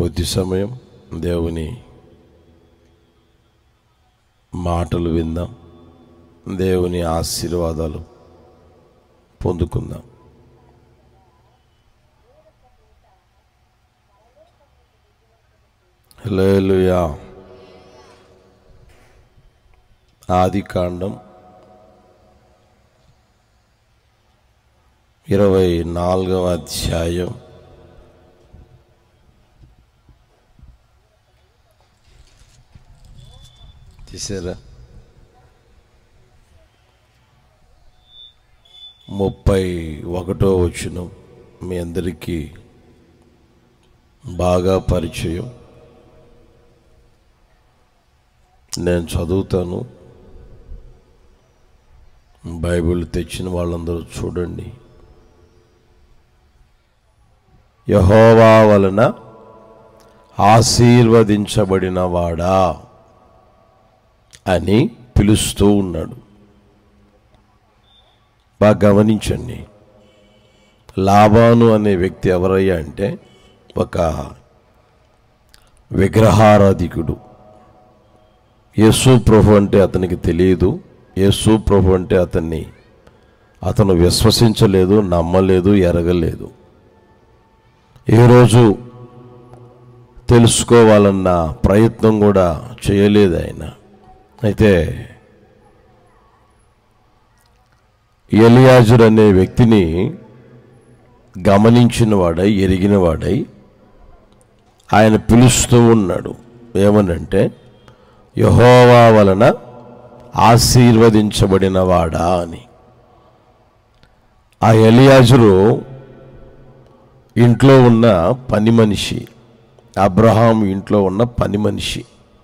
కొద్ది సమయం దేవుని మాటలు విందాం దేవుని ఆశీర్వాదాలు పొందుకుందాం హల్లెలూయా ఆది కాండం ఇరవై నాలుగవ అధ్యాయం తీసారా ముప్పై ఒకటో వచ్చిన మీ అందరికీ బాగా పరిచయం నేను చదువుతాను బైబిల్ తెచ్చిన వాళ్ళందరూ చూడండి యహోవా వలన ఆశీర్వదించబడిన వాడా అని పిలుస్తూ ఉన్నాడు బాగా గమనించండి లాభాను అనే వ్యక్తి ఎవరయ్యా అంటే ఒక విగ్రహారాధికుడు యేసు ప్రభు అంటే అతనికి తెలియదు యేసు ప్రభు అంటే అతన్ని అతను విశ్వసించలేదు నమ్మలేదు ఎరగలేదు ఈరోజు తెలుసుకోవాలన్న ప్రయత్నం కూడా చేయలేదు ఆయన అయితే ఎలియాజుర్ అనే వ్యక్తిని గమనించిన వాడై ఎరిగిన వాడై ఆయన పిలుస్తూ ఉన్నాడు ఏమనంటే యహోవా వలన ఆశీర్వదించబడిన వాడా అని ఆ ఎలియాజురు ఇంట్లో ఉన్న పని మనిషి అబ్రహాం ఇంట్లో ఉన్న పని మనిషి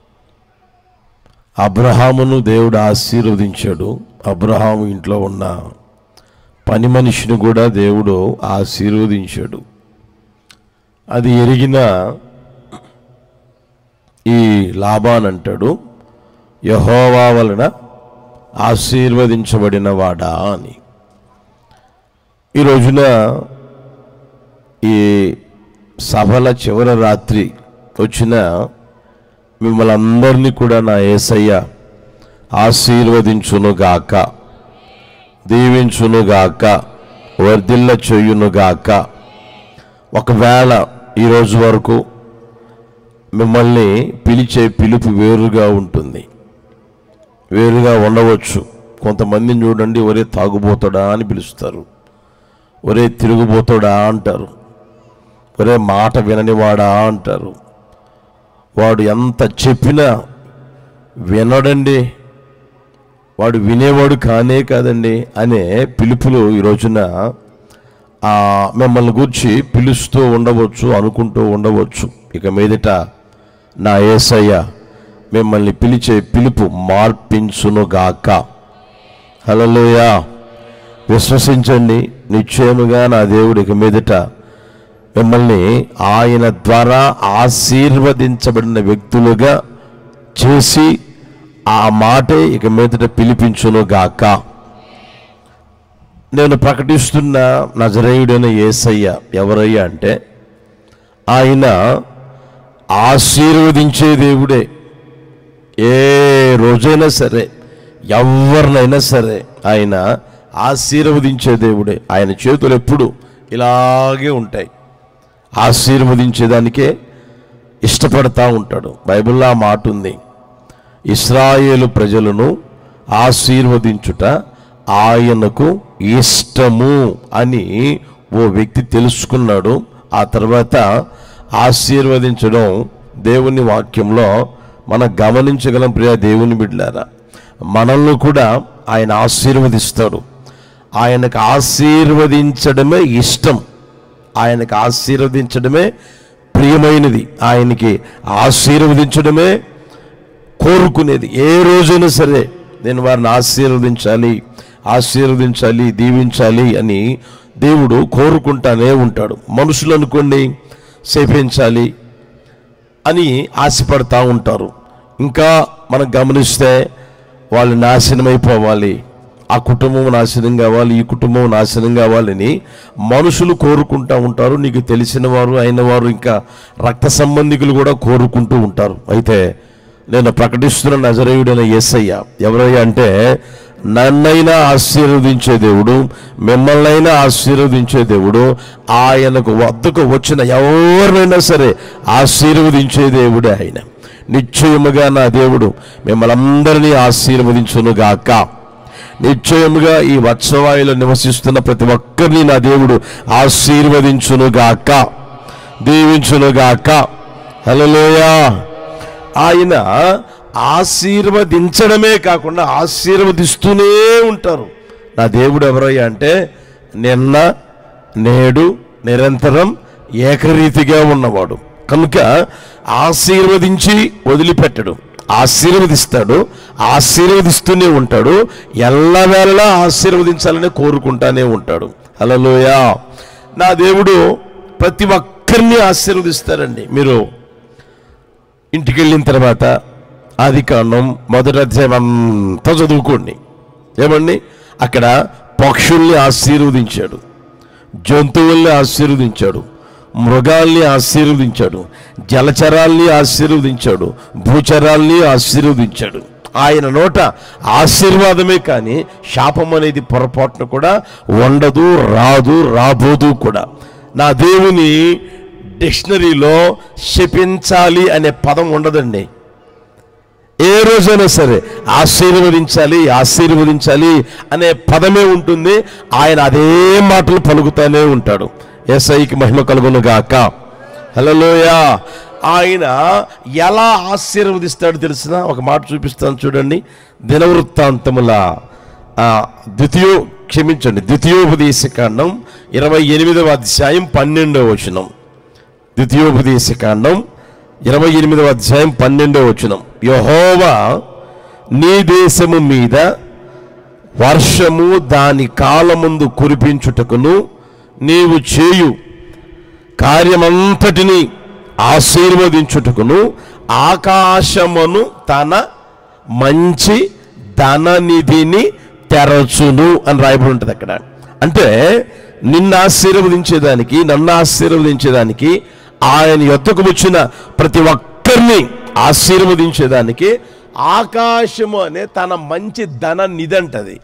అబ్రహామును దేవుడు ఆశీర్వదించాడు అబ్రహాం ఇంట్లో ఉన్న పని మనిషిని కూడా దేవుడు ఆశీర్వదించాడు అది ఎరిగిన ఈ లాభాన్ అంటాడు యహోవా వలన ఆశీర్వదించబడిన వాడా అని ఈ రోజున ఈ సభల చివరి రాత్రి వచ్చిన మిమ్మల్ని అందరినీ కూడా నా ఏసయ్య ఆశీర్వదించునుగాక దీవించునుగాక వర్ధిల్ల చేయునుగాక ఒకవేళ ఈరోజు వరకు మిమ్మల్ని పిలిచే పిలుపు వేరుగా ఉంటుంది వేరుగా ఉండవచ్చు కొంతమందిని చూడండి ఒరే తాగుబోతాడా అని పిలుస్తారు ఒరే తిరుగుబోతాడా అంటారు ఒరే మాట విననివాడా అంటారు వాడు ఎంత చెప్పినా వినడండి వాడు వినేవాడు కానే కాదండి అనే పిలుపులు ఈ రోజున ఆ, మిమ్మల్ని గురించి పిలుస్తూ ఉండవచ్చు అనుకుంటూ ఉండవచ్చు ఇక మీదట నా ఏసయ్య మిమ్మల్ని పిలిచే పిలుపు మార్పించునుగాక హలోయా విశ్వసించండి నిశ్చయముగా నా దేవుడు ఇక మీదట మిమ్మల్ని ఆయన ద్వారా ఆశీర్వదించబడిన వ్యక్తులుగా చేసి ఆ మాటే ఇక మీదట పిలిపించును గాక నేను ప్రకటిస్తున్న నజరేయుడైన ఏసయ్య ఎవరయ్యా అంటే ఆయన ఆశీర్వదించే దేవుడే ఏ రోజైనా సరే ఎవరినైనా సరే ఆయన ఆశీర్వదించే దేవుడే ఆయన చేతులు ఎప్పుడు ఇలాగే ఉంటాయి ఆశీర్వదించేదానికే ఇష్టపడతా ఉంటాడు బైబిల్లో ఆ మాట ఉంది ఇస్రాయేలు ప్రజలను ఆశీర్వదించుట ఆయనకు ఇష్టము అని ఓ వ్యక్తి తెలుసుకున్నాడు ఆ తర్వాత ఆశీర్వదించడం దేవుని వాక్యంలో మనం గమనించగలం ప్రియ దేవుని బిడ్డారా మనల్ని కూడా ఆయన ఆశీర్వదిస్తాడు ఆయనకు ఆశీర్వదించడమే ఇష్టం ఆయనకు ఆశీర్వదించడమే ప్రియమైనది ఆయనకి ఆశీర్వదించడమే కోరుకునేది ఏ రోజైనా సరే నేను వారిని ఆశీర్వదించాలి ఆశీర్వదించాలి దీవించాలి అని దేవుడు కోరుకుంటానే ఉంటాడు మనుషులు అనుకోండి సేపించాలి అని ఆశపడతా ఉంటారు ఇంకా మనం గమనిస్తే వాళ్ళు నాశనమైపోవాలి ఆ కుటుంబం నాశనం కావాలి ఈ కుటుంబం నాశనం కావాలని మనుషులు కోరుకుంటూ ఉంటారు నీకు తెలిసిన వారు అయిన వారు ఇంకా రక్త సంబంధికులు కూడా కోరుకుంటూ ఉంటారు అయితే నేను ప్రకటిస్తున్న నజరేయుడైన యేసయ్య ఎవరయ్యా అంటే నన్నైనా ఆశీర్వదించే దేవుడు మిమ్మల్నైనా ఆశీర్వదించే దేవుడు ఆయనకు వద్దకు వచ్చిన ఎవరినైనా సరే ఆశీర్వదించే దేవుడే ఆయన నిశ్చయముగా నా దేవుడు మిమ్మల్ని అందరినీ ఆశీర్వదించునుగాక నిశ్చయముగా ఈ వత్సవాయులో నివసిస్తున్న ప్రతి ఒక్కరిని నా దేవుడు ఆశీర్వదించునుగాక దీవించునుగాక హలోయా ఆయన ఆశీర్వదించడమే కాకుండా ఆశీర్వదిస్తూనే ఉంటారు నా దేవుడు ఎవరయ్యా అంటే నిన్న నేడు నిరంతరం ఏకరీతిగా ఉన్నవాడు కనుక ఆశీర్వదించి వదిలిపెట్టడు ఆశీర్వదిస్తాడు ఆశీర్వదిస్తూనే ఉంటాడు ఎల్లవేళలా ఆశీర్వదించాలని కోరుకుంటానే ఉంటాడు హలోయా నా దేవుడు ప్రతి ఒక్కరిని ఆశీర్వదిస్తారండి మీరు ఇంటికి వెళ్ళిన తర్వాత ఆది కాండం మొదటి అధ్యాయం అంతా చదువుకోండి ఏమండి అక్కడ పక్షుల్ని ఆశీర్వదించాడు జంతువుల్ని ఆశీర్వదించాడు మృగాల్ని ఆశీర్వదించాడు జలచరాల్ని ఆశీర్వదించాడు భూచరాల్ని ఆశీర్వదించాడు ఆయన నోట ఆశీర్వాదమే కానీ శాపం అనేది పొరపాటున కూడా ఉండదు రాదు రాబోదు కూడా నా దేవుని డిక్షనరీలో శపించాలి అనే పదం ఉండదండి ఏ రోజైనా సరే ఆశీర్వదించాలి ఆశీర్వదించాలి అనే పదమే ఉంటుంది ఆయన అదే మాటలు పలుకుతానే ఉంటాడు ఎస్ఐకి మహిమ కలుగును గాక హలోయ ఆయన ఎలా ఆశీర్వదిస్తాడు తెలిసిన ఒక మాట చూపిస్తాను చూడండి దినవృత్తాంతముల ఆ, ద్వితీయో క్షమించండి ద్వితీయోపదేశకాండం ఇరవై ఎనిమిదవ అధ్యాయం పన్నెండవ వచనం ద్వితీయోపదేశకాండం ఇరవై ఎనిమిదవ అధ్యాయం పన్నెండవ వచనం యహోవా నీ దేశము మీద వర్షము దాని కాలముందు కురిపించుటకును నీవు చేయు కార్యమంతటిని ఆశీర్వదించుటకును ఆకాశమును తన మంచి ధననిధిని తెరచును అని రాయబడి ఉంటుంది అక్కడ అంటే నిన్ను ఆశీర్వదించేదానికి నన్ను ఆశీర్వదించేదానికి ఆయన యొద్దకు వచ్చిన ప్రతి ఒక్కరిని ఆశీర్వదించేదానికి ఆకాశము అనే తన మంచి ధన నిధి అంటది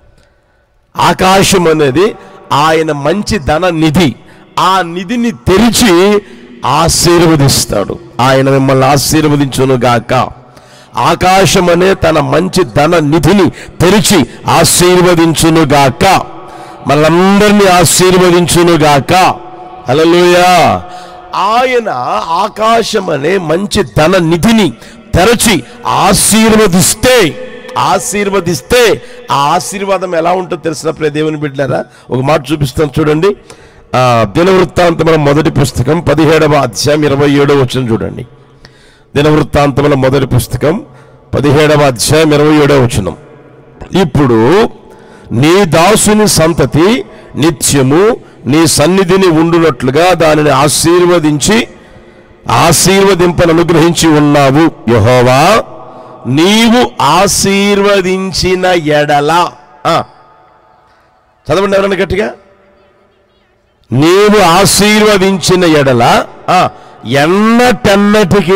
ఆకాశం అనేది ఆయన మంచి ధన నిధి ఆ నిధిని తెరిచి ఆశీర్వదిస్తాడు ఆయన మిమ్మల్ని ఆశీర్వదించును గాక ఆకాశం అనే తన మంచి ధన నిధిని తెరిచి ఆశీర్వదించును గాక మనందరినీ ఆశీర్వదించును గాక హల్లెలూయా ఆయన ఆకాశం అనే మంచి ధన నిధిని తెరచి ఆశీర్వదిస్తే ఆశీర్వదిస్తే ఆ ఆశీర్వాదం ఎలా ఉంటుందో తెలిసిన ప్రియ దేవుని బిడ్డారా ఒక మాట చూపిస్తాను చూడండి ఆ దినవృత్తాంతముల మొదటి పుస్తకం పదిహేడవ అధ్యాయం ఇరవై ఏడవ వచ్చిన చూడండి దినవృత్తాంతముల మొదటి పుస్తకం పదిహేడవ అధ్యాయం ఇరవై ఏడవ వచనం ఇప్పుడు నీ దాసుని సంతతి నిత్యము నీ సన్నిధిని ఉండునట్లుగా దానిని ఆశీర్వదించి ఆశీర్వదింపను అనుగ్రహించి ఉన్నావు యహోవా నీవు ఆశీర్వదించిన ఎడల ఆ, చదవండి ఎవరన్నా గట్టిగా నీవు ఆశీర్వదించిన ఎడల ఆ, ఎన్నటెన్నటికి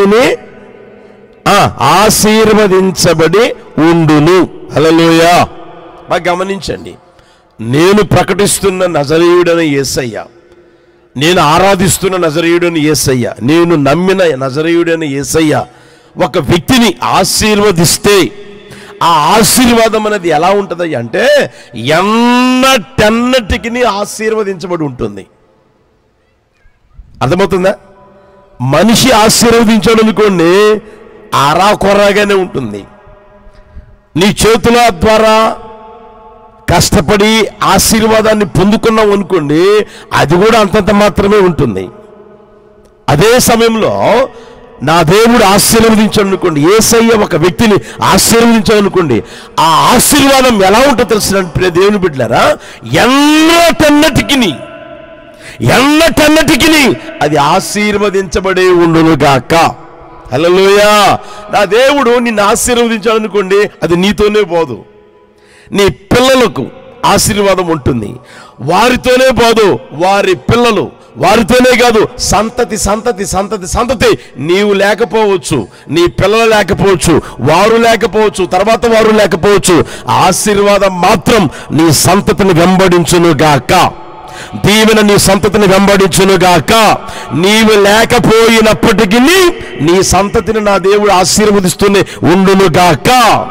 ఆశీర్వదించబడి ఉండును హల్లెలూయా బాగా గమనించండి నేను ప్రకటిస్తున్న నజరీయుడని యేసయ్య నేను ఆరాధిస్తున్న నజరీయుడని యేసయ్య నేను నమ్మిన నజరీయుడని యేసయ్య ఒక వ్యక్తిని ఆశీర్వదిస్తే ఆ ఆశీర్వాదం అనేది ఎలా ఉంటుంది అంటే ఎన్నటెన్నటికి ఆశీర్వదించబడి ఉంటుంది అర్థమవుతుందా మనిషి ఆశీర్వదించాడు అనుకోండి ఆరా కొరాగానే ఉంటుంది నీ చేతుల ద్వారా కష్టపడి ఆశీర్వాదాన్ని పొందుకున్నాం అనుకోండి అది కూడా అంతంత మాత్రమే ఉంటుంది అదే సమయంలో నా దేవుడు ఆశీర్వదించాడు అనుకోండి ఏసయ్య ఒక వ్యక్తిని ఆశీర్వదించాడు అనుకోండి ఆ ఆశీర్వాదం ఎలా ఉంటుందో తెలిసిన ప్రియ దేవుని బిడ్డారా ఎన్నటన్నటికి ఎన్నటన్నటికి అది ఆశీర్వదించబడే ఉండునుగాక హల్లెలూయా నా దేవుడు నిన్ను ఆశీర్వదించాడు అనుకోండి అది నీతోనే పోదు నీ పిల్లలకు ఆశీర్వాదం ఉంటుంది వారితోనే పోదు వారి పిల్లలు వారితోనే కాదు సంతతి సంతతి సంతతి సంతతి నీవు లేకపోవచ్చు నీ పిల్లలు లేకపోవచ్చు వారు లేకపోవచ్చు తర్వాత వారు లేకపోవచ్చు ఆశీర్వాదం మాత్రం నీ సంతతిని వెంబడించును గాక దీవెన నీ సంతతిని వెంబడించును గాక నీవు లేకపోయినప్పటికీ నీ సంతతిని నా దేవుడు ఆశీర్వదిస్తూనే ఉండును గాక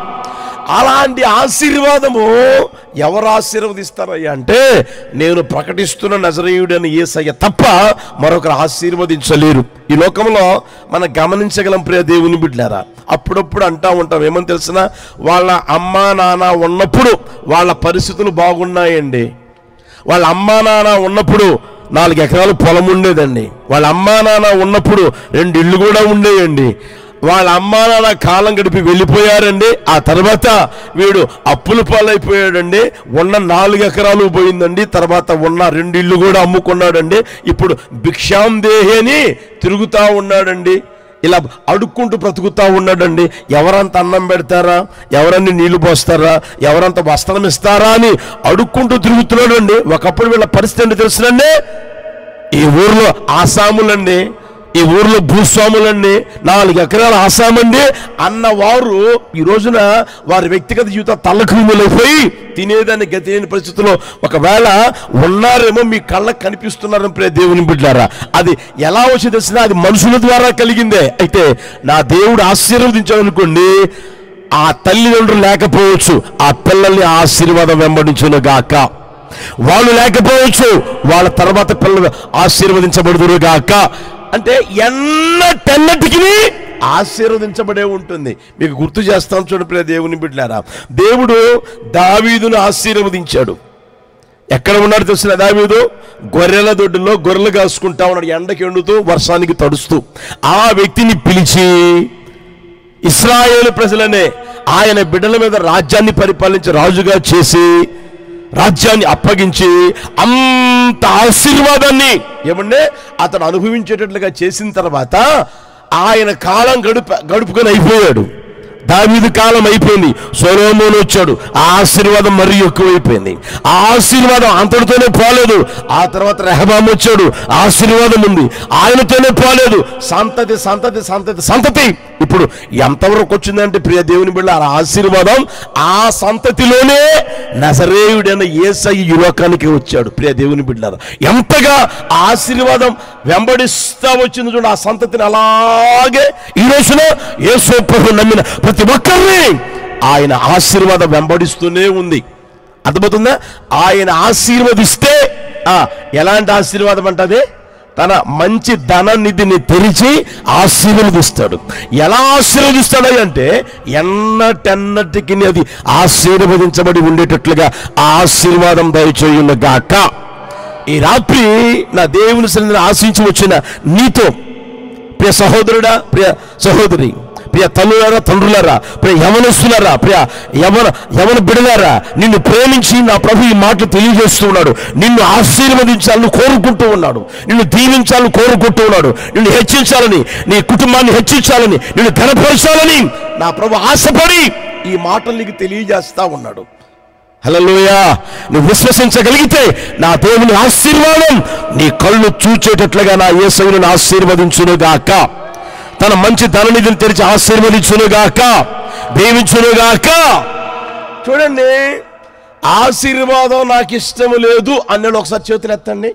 అలాంటి ఆశీర్వాదము ఎవరు ఆశీర్వదిస్తారయ్యా అంటే నేను ప్రకటిస్తున్న నజరేయుడని ఏసయ్య తప్ప మరొకరు ఆశీర్వదించలేరు ఈ లోకంలో మనం గమనించగలం ప్రియ దేవుని బిడ్డారా అప్పుడప్పుడు అంటా ఉంటాం ఏమని తెలిసిన వాళ్ళ అమ్మా నాన్న ఉన్నప్పుడు వాళ్ళ పరిస్థితులు బాగున్నాయండి వాళ్ళ అమ్మా నాన్న ఉన్నప్పుడు నాలుగు ఎకరాలు పొలం ఉండేదండి వాళ్ళ అమ్మా నాన్న ఉన్నప్పుడు రెండు ఇళ్ళు కూడా ఉండేయండి వాళ్ళ అమ్మా నాన్న కాలం గడిపి వెళ్ళిపోయారండి ఆ తర్వాత వీడు అప్పుల పాలైపోయాడండి ఉన్న నాలుగు ఎకరాలు పోయిందండి తర్వాత ఉన్న రెండు ఇళ్ళు కూడా అమ్ముకున్నాడండి ఇప్పుడు భిక్షాం దేహేని తిరుగుతా ఉన్నాడండి ఇలా అడుక్కుంటూ బ్రతుకుతా ఉన్నాడండి ఎవరంత అన్నం పెడతారా ఎవరన్ని నీళ్లు పోస్తారా ఎవరంత వస్త్రం ఇస్తారా అని అడుక్కుంటూ తిరుగుతున్నాడండి ఒకప్పుడు వీళ్ళ పరిస్థితి ఏంటి తెలుసునండి ఈ ఊర్లో ఆసాములండి ఈ ఊర్లో భూస్వాములండి నాలుగు ఎకరాల ఆసామండి అన్నవారు ఈ రోజున వారి వ్యక్తిగత జీవిత తల్లక్రీములైపోయి తినేదాన్ని గతి లేని పరిస్థితుల్లో ఒకవేళ ఉన్నారేమో మీ కళ్ళకు కనిపిస్తున్నారని ప్రే దేవుని బిడ్డారా అది ఎలా వచ్చి తెలిసినా అది మనుషుల ద్వారా కలిగిందే అయితే నా దేవుడు ఆశీర్వదించాడనుకోండి ఆ తల్లిదండ్రులు లేకపోవచ్చు ఆ పిల్లల్ని ఆశీర్వాదం వెంబడించును గాక వాళ్ళు లేకపోవచ్చు వాళ్ళ తర్వాత పిల్లలు ఆశీర్వదించబడుదురు గాక అంటే ఎన్నటెన్నటికి ఆశీర్వదించబడే ఉంటుంది మీకు గుర్తు చేస్తాం చూడండి ప్రియ దేవుని బిడ్డారా దేవుడు దావీదును ఆశీర్వదించాడు ఎక్కడ ఉన్నాడు తెలిసిన దావీదు గొర్రెల దొడ్డులో గొర్రెలు కాసుకుంటా ఉన్నాడు ఎండకి ఎండుతూ వర్షానికి తడుస్తూ ఆ వ్యక్తిని పిలిచి ఇస్రాయేలు ప్రజలనే ఆయన బిడ్డల మీద రాజ్యాన్ని పరిపాలించి రాజుగా చేసి రాజ్యాన్ని అప్పగించి అంత ఆశీర్వాదాన్ని ఏమంటే అతను అనుభవించేటట్లుగా చేసిన తర్వాత ఆయన కాలం గడుప గడుపుకొని అయిపోయాడు దావీదు కాలం అయిపోయింది సొలోమోను వచ్చాడు ఆ ఆశీర్వాదం మరీ ఎక్కువైపోయింది ఆ ఆశీర్వాదం అంతటితోనే పోలేదు ఆ తర్వాత రెహబాం వచ్చాడు ఆశీర్వాదం ఉంది ఆయనతోనే పోలేదు సంతతి సంతతి సంతతి సంతతి ఇప్పుడు ఎంతవరకు వచ్చిందంటే ప్రియ దేవుని బిడ్డ ఆ ఆశీర్వాదం ఆ సంతతిలోనే నజరేయుడైన ఏసై ఈ లోకానికి వచ్చాడు ప్రియ దేవుని బిడ్డారు ఎంతగా ఆ ఆశీర్వాదం వెంబడిస్తా వచ్చింది చూడండి ఆ సంతతిని అలాగే ఈ రోజున యేసు ప్రభు నమ్మిన ప్రతి ఒక్కరిని ఆయన ఆశీర్వాదం వెంబడిస్తూనే ఉంది అర్థమవుతుందా ఆయన ఆశీర్వదిస్తే ఆ, ఎలాంటి ఆశీర్వాదం అంటది తన మంచి ధన నిధిని తెరిచి ఆశీర్వదిస్తాడు ఎలా ఆశీర్వదిస్తాడు అంటే ఎన్నటెన్నటికి అది ఆశీర్వదించబడి ఉండేటట్లుగా ఆ ఆశీర్వాదం దయచేయున్న గాక ఈ రాత్రి నా దేవుని సన్నిధిని ఆశించి వచ్చిన నీతో ప్రియ సహోదరుడా ప్రియ సహోదరి ప్రియ తల్లులారా తండ్రులారా ప్రియ యవనస్తులారా ప్రియ యవన యవన బిడలారా నిన్ను ప్రేమించి నా ప్రభు ఈ మాటలు తెలియజేస్తూ ఉన్నాడు నిన్ను ఆశీర్వదించాలని కోరుకుంటూ ఉన్నాడు నిన్ను దీవించాలని కోరుకుంటూ ఉన్నాడు నిన్ను హెచ్చించాలని నీ కుటుంబాన్ని హెచ్చించాలని నిన్ను ఘనపరచాలని నా ప్రభు ఆశపడి ఈ మాటలు నీకు తెలియజేస్తా ఉన్నాడు హల్లెలూయా నువ్వు విశ్వసించగలిగితే నా దేవుని ఆశీర్వాదం నీ కళ్ళు చూచేటట్లుగా నా యేసవుని ఆశీర్వదించునుగాక తన మంచి ధననిధిని తెరిచి ఆశీర్వదించునుగాక దీవించునుగాక చూడండి ఆశీర్వాదం నాకు ఇష్టము లేదు అన్నాడు ఒకసారి చేతులు ఎత్తండి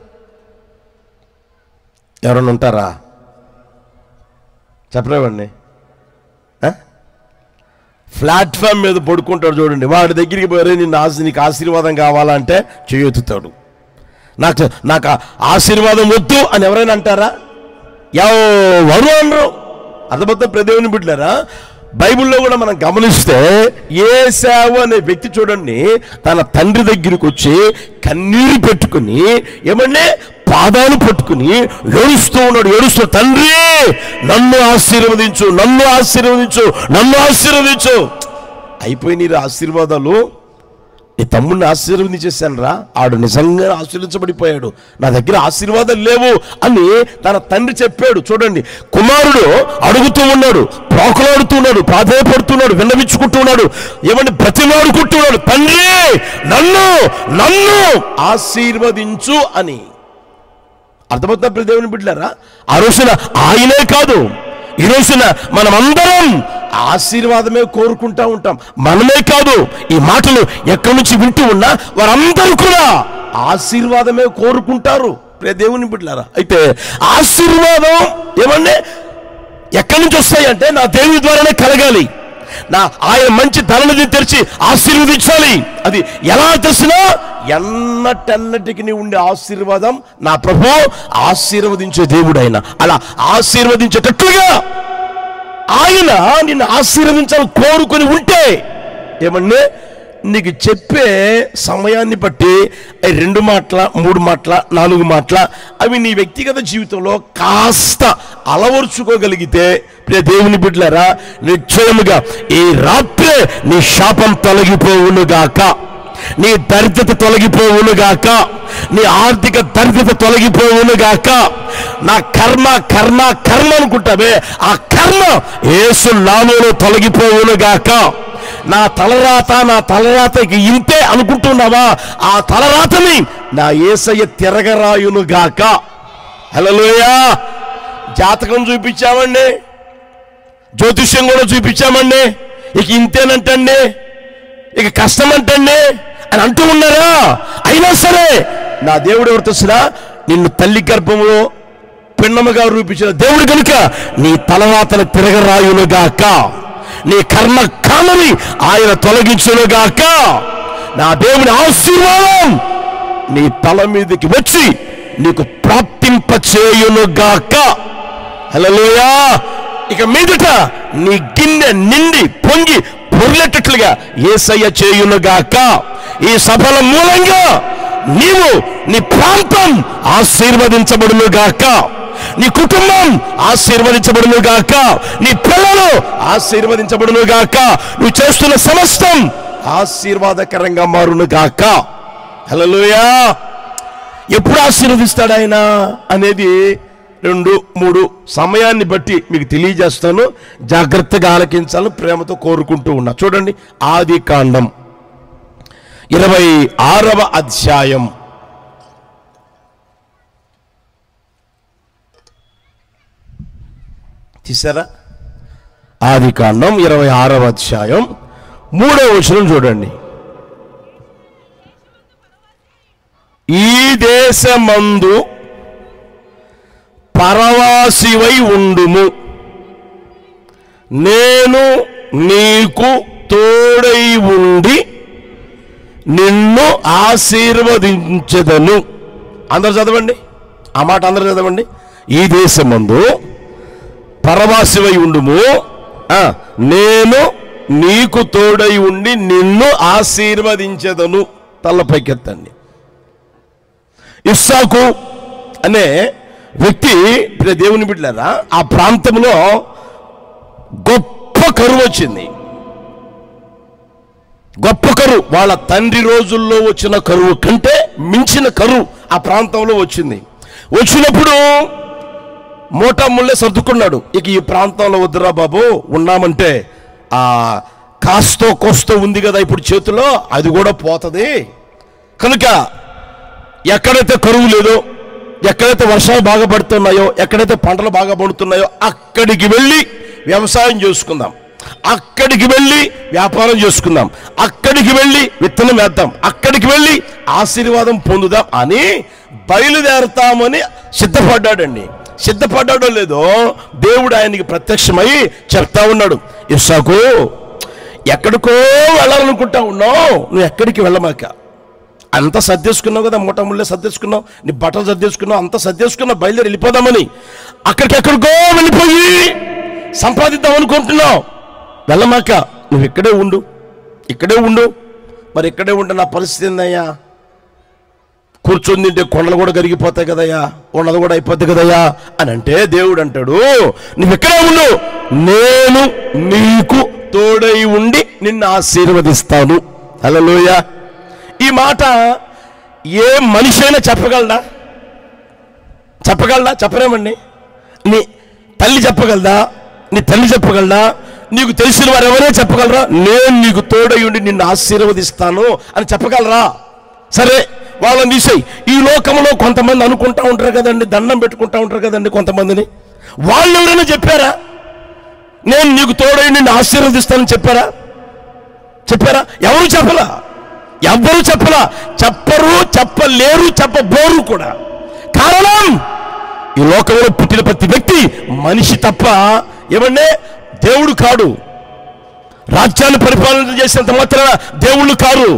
ఎవరన్నా ఉంటారా చెప్పలేవండి ఆ? ప్లాట్ఫామ్ మీద పడుకుంటాడు చూడండి వాడి దగ్గరికి పోయి నిన్ను ఆశ నీకు ఆశీర్వాదం కావాలంటే చేయెత్తుతాడు నాకు నాకు ఆ ఆశీర్వాదం వద్దు అని ఎవరైనా అంటారా ఎవరు అనరు అర్థమవుతా ప్రదేవుని బిడ్డారా బైబిల్లో కూడా మనం గమనిస్తే ఏ సేవ అనే వ్యక్తి చూడండి తన తండ్రి దగ్గరికి వచ్చి కన్నీరు పెట్టుకుని ఏమంటే పాదాలు పట్టుకుని ఏడుస్తూ ఉన్నాడు ఏడుస్తూ తండ్రి నన్ను ఆశీర్వదించు నన్ను ఆశీర్వదించు నన్ను ఆశీర్వదించు అయిపోయి నీ ఆశీర్వాదాలు నీ తమ్ముడిని ఆశీర్వదించేశాను రా ఆడు నిజంగా ఆశీర్వించబడిపోయాడు నా దగ్గర ఆశీర్వాదాలు లేవు అని తన తండ్రి చెప్పాడు చూడండి కుమారుడు అడుగుతూ ఉన్నాడు ప్రాకులాడుతూ ఉన్నాడు ప్రాధాయపడుతున్నాడు విన్నవించుకుంటున్నాడు ఏమంటే బ్రతిమాడుకుంటున్నాడు తండ్రి నన్ను నన్ను ఆశీర్వదించు అని అర్థమవుతున్న దేవుని బిడ్డారా ఆ రోజున ఆయనే కాదు ఈ రోజున మనమందరం ఆశీర్వాదమే కోరుకుంటా ఉంటాం మనమే కాదు ఈ మాటలు ఎక్కడి నుంచి వింటూ ఉన్నా వారందరూ కూడా ఆశీర్వాదమే కోరుకుంటారు ప్రియ దేవుని బిడ్డారా అయితే ఆశీర్వాదం ఏమండి ఎక్కడి నుంచి వస్తాయంటే నా దేవుని ద్వారానే కలగాలి నా ఆయన మంచి ధరలని తెరిచి ఆశీర్వదించాలి అది ఎలా తెలిసినా ఎన్నటెన్నటికి నీ ఉండే ఆశీర్వాదం నా ప్రభు ఆశీర్వదించే దేవుడు ఆయన అలా ఆశీర్వదించేటట్లుగా ఆయన నిన్ను ఆశీర్వదించాలని కోరుకొని ఉంటే ఏమన్నా నీకు చెప్పే సమయాన్ని బట్టి ఈ రెండు మాటల మూడు మాటల నాలుగు మాటల అవి నీ వ్యక్తిగత జీవితంలో కాస్త అలవర్చుకోగలిగితే ప్రియ దేవుని బిడ్డలారా నిశ్చయముగా ఈ రాత్రే నీ శాపం తొలగిపోవునుగాక నీ దరిద్రత తొలగిపోవునుగాక నీ ఆర్థిక దరిద్రత తొలగిపోవునుగాక నా కర్మ కర్మ కర్మ అనుకుంటావే ఆ కర్మ ఏసు నామంలో తొలగిపోవునుగాక నా తలరాత నా తలరాతకి ఇంతే అనుకుంటున్నావా ఆ తలరాతని నా ఏసయ్య తిరగరాయునుగాక హలోయా జాతకం చూపించామండి జ్యోతిష్యం కూడా చూపించామండి ఇక ఇంతేనంటండి ఇక కష్టం అంటండి అని అంటూ ఉన్నారా అయినా సరే నా దేవుడు ఎవరు తెలిసినా నిన్ను తల్లి గర్భంలో పిన్నమ్మగా రూపించిన దేవుడు కనుక నీ తలవాతను తిరగరాయునుగాక నీ కర్మ కాలని ఆయన తొలగించునుగాక నా దేవుని ఆశీర్వాదం నీ తల మీదకి వచ్చి నీకు ప్రాప్తింప చేయునుగాక హలోయా ఇక మీదట నీ గిన్నె నిండి పొంగి పొర్లెట్టట్లుగా ఏసయ్య చేయునుగాక ఈ సభల మూలంగా నీవు నీ ప్రాంతం ఆశీర్వదించబడునుగాక నీ కుటుంబం ఆశీర్వదించబడునుగాక నీ పిల్లలు ఆశీర్వదించబడునుగాక నువ్వు చేస్తున్న సమస్తం ఆశీర్వాదకరంగా మారునుగాక హలోయా ఎప్పుడు ఆశీర్వదిస్తాడు ఆయన అనేది రెండు మూడు సమయాన్ని బట్టి మీకు తెలియజేస్తాను జాగ్రత్తగా ఆలకించాలని ప్రేమతో కోరుకుంటూ ఉన్నా చూడండి ఆది కాండం ఇరవై ఆరవ అధ్యాయం తీసారా ఆది కాండం ఇరవై ఆరవ అధ్యాయం మూడవ వచనం చూడండి ఈ దేశమందు పరవాసివై ఉండుము నేను నీకు తోడై ఉండి నిన్ను ఆశీర్వదించదను అందరు చదవండి ఆ మాట అందరు చదవండి ఈ దేశమందు పరవాసివై ఉండుము ఆ, నేను నీకు తోడై ఉండి నిన్ను ఆశీర్వదించదను తల్లపైకెత్తండి ఇస్సాకు అనే వ్యక్తి ప్రియ దేవుని బిడ్డలారా ఆ ప్రాంతంలో గొప్ప కరువు వచ్చింది గొప్ప కరువు వాళ్ళ తండ్రి రోజుల్లో వచ్చిన కరువు కంటే మించిన కరువు ఆ ప్రాంతంలో వచ్చింది వచ్చినప్పుడు మూటా ముళ్ళే సర్దుకున్నాడు ఇక ఈ ప్రాంతంలో వద్దురా బాబు ఉన్నామంటే ఆ కాస్తో కోస్తో ఉంది కదా ఇప్పుడు చేతిలో అది కూడా పోతుంది కనుక ఎక్కడైతే కరువు లేదో ఎక్కడైతే వర్షాలు బాగా పడుతున్నాయో ఎక్కడైతే పంటలు బాగా పండుతున్నాయో అక్కడికి వెళ్ళి వ్యవసాయం చేసుకుందాం అక్కడికి వెళ్ళి వ్యాపారం చేసుకుందాం అక్కడికి వెళ్ళి విత్తనం వేద్దాం అక్కడికి వెళ్ళి ఆశీర్వాదం పొందుదాం అని బయలుదేరతామని సిద్ధపడ్డాడండి సిద్ధపడ్డాడో లేదో దేవుడు ఆయనకి ప్రత్యక్షమై చెప్తా ఉన్నాడు ఇస్సాకు ఎక్కడికో వెళ్ళాలనుకుంటా ఉన్నావు నువ్వు ఎక్కడికి వెళ్ళమాక అంత సర్దేసుకున్నావు కదా మూట ముళ్ళే సర్దేసుకున్నావు నీ బట్టలు సర్దేసుకున్నావు అంత సర్దేసుకున్నావు బయలుదేరి వెళ్ళిపోదామని అక్కడికి ఎక్కడికో వెళ్ళిపోయి సంపాదిద్దాం అనుకుంటున్నావు వెళ్ళమాక నువ్వు ఇక్కడే ఉండు ఇక్కడే ఉండు మరి ఇక్కడే ఉంటే నా పరిస్థితి ఏందయ్యా కూర్చొని తింటే కొండలు కూడా కరిగిపోతాయి కదయ్యా ఉన్నది కూడా అయిపోద్ది కదయ్యా అని అంటే దేవుడు అంటాడు నువ్వు ఇక్కడే ఉండు నేను నీకు తోడై ఉండి నిన్ను ఆశీర్వదిస్తాను హలోయ ఈ మాట ఏ మనిషి అయినా చెప్పగలడా చెప్పగలదా చెప్పలేమండి నీ తల్లి చెప్పగలదా నీ తల్లి చెప్పగలదా నీకు తెలిసిన వారు ఎవరే చెప్పగలరా నేను నీకు తోడయుండి నిన్ను ఆశీర్వదిస్తాను అని చెప్పగలరా సరే వాళ్ళని తీసేయి ఈ లోకంలో కొంతమంది అనుకుంటా ఉంటారు కదండి దండం పెట్టుకుంటా ఉంటారు కదండి కొంతమందిని వాళ్ళు ఎవరైనా చెప్పారా నేను నీకు తోడై నిన్ను ఆశీర్వదిస్తానని చెప్పారా చెప్పారా ఎవరు చెప్పలా ఎవ్వరు చెప్పలా చెప్పరు చెప్పలేరు చెప్పబోరు కూడా కారణం ఈ లోకంలో పుట్టిన ప్రతి వ్యక్తి మనిషి తప్ప ఏమంటే దేవుడు కాడు రాజ్యాన్ని పరిపాలన చేసినంత మాత్రాన దేవుళ్ళు కారు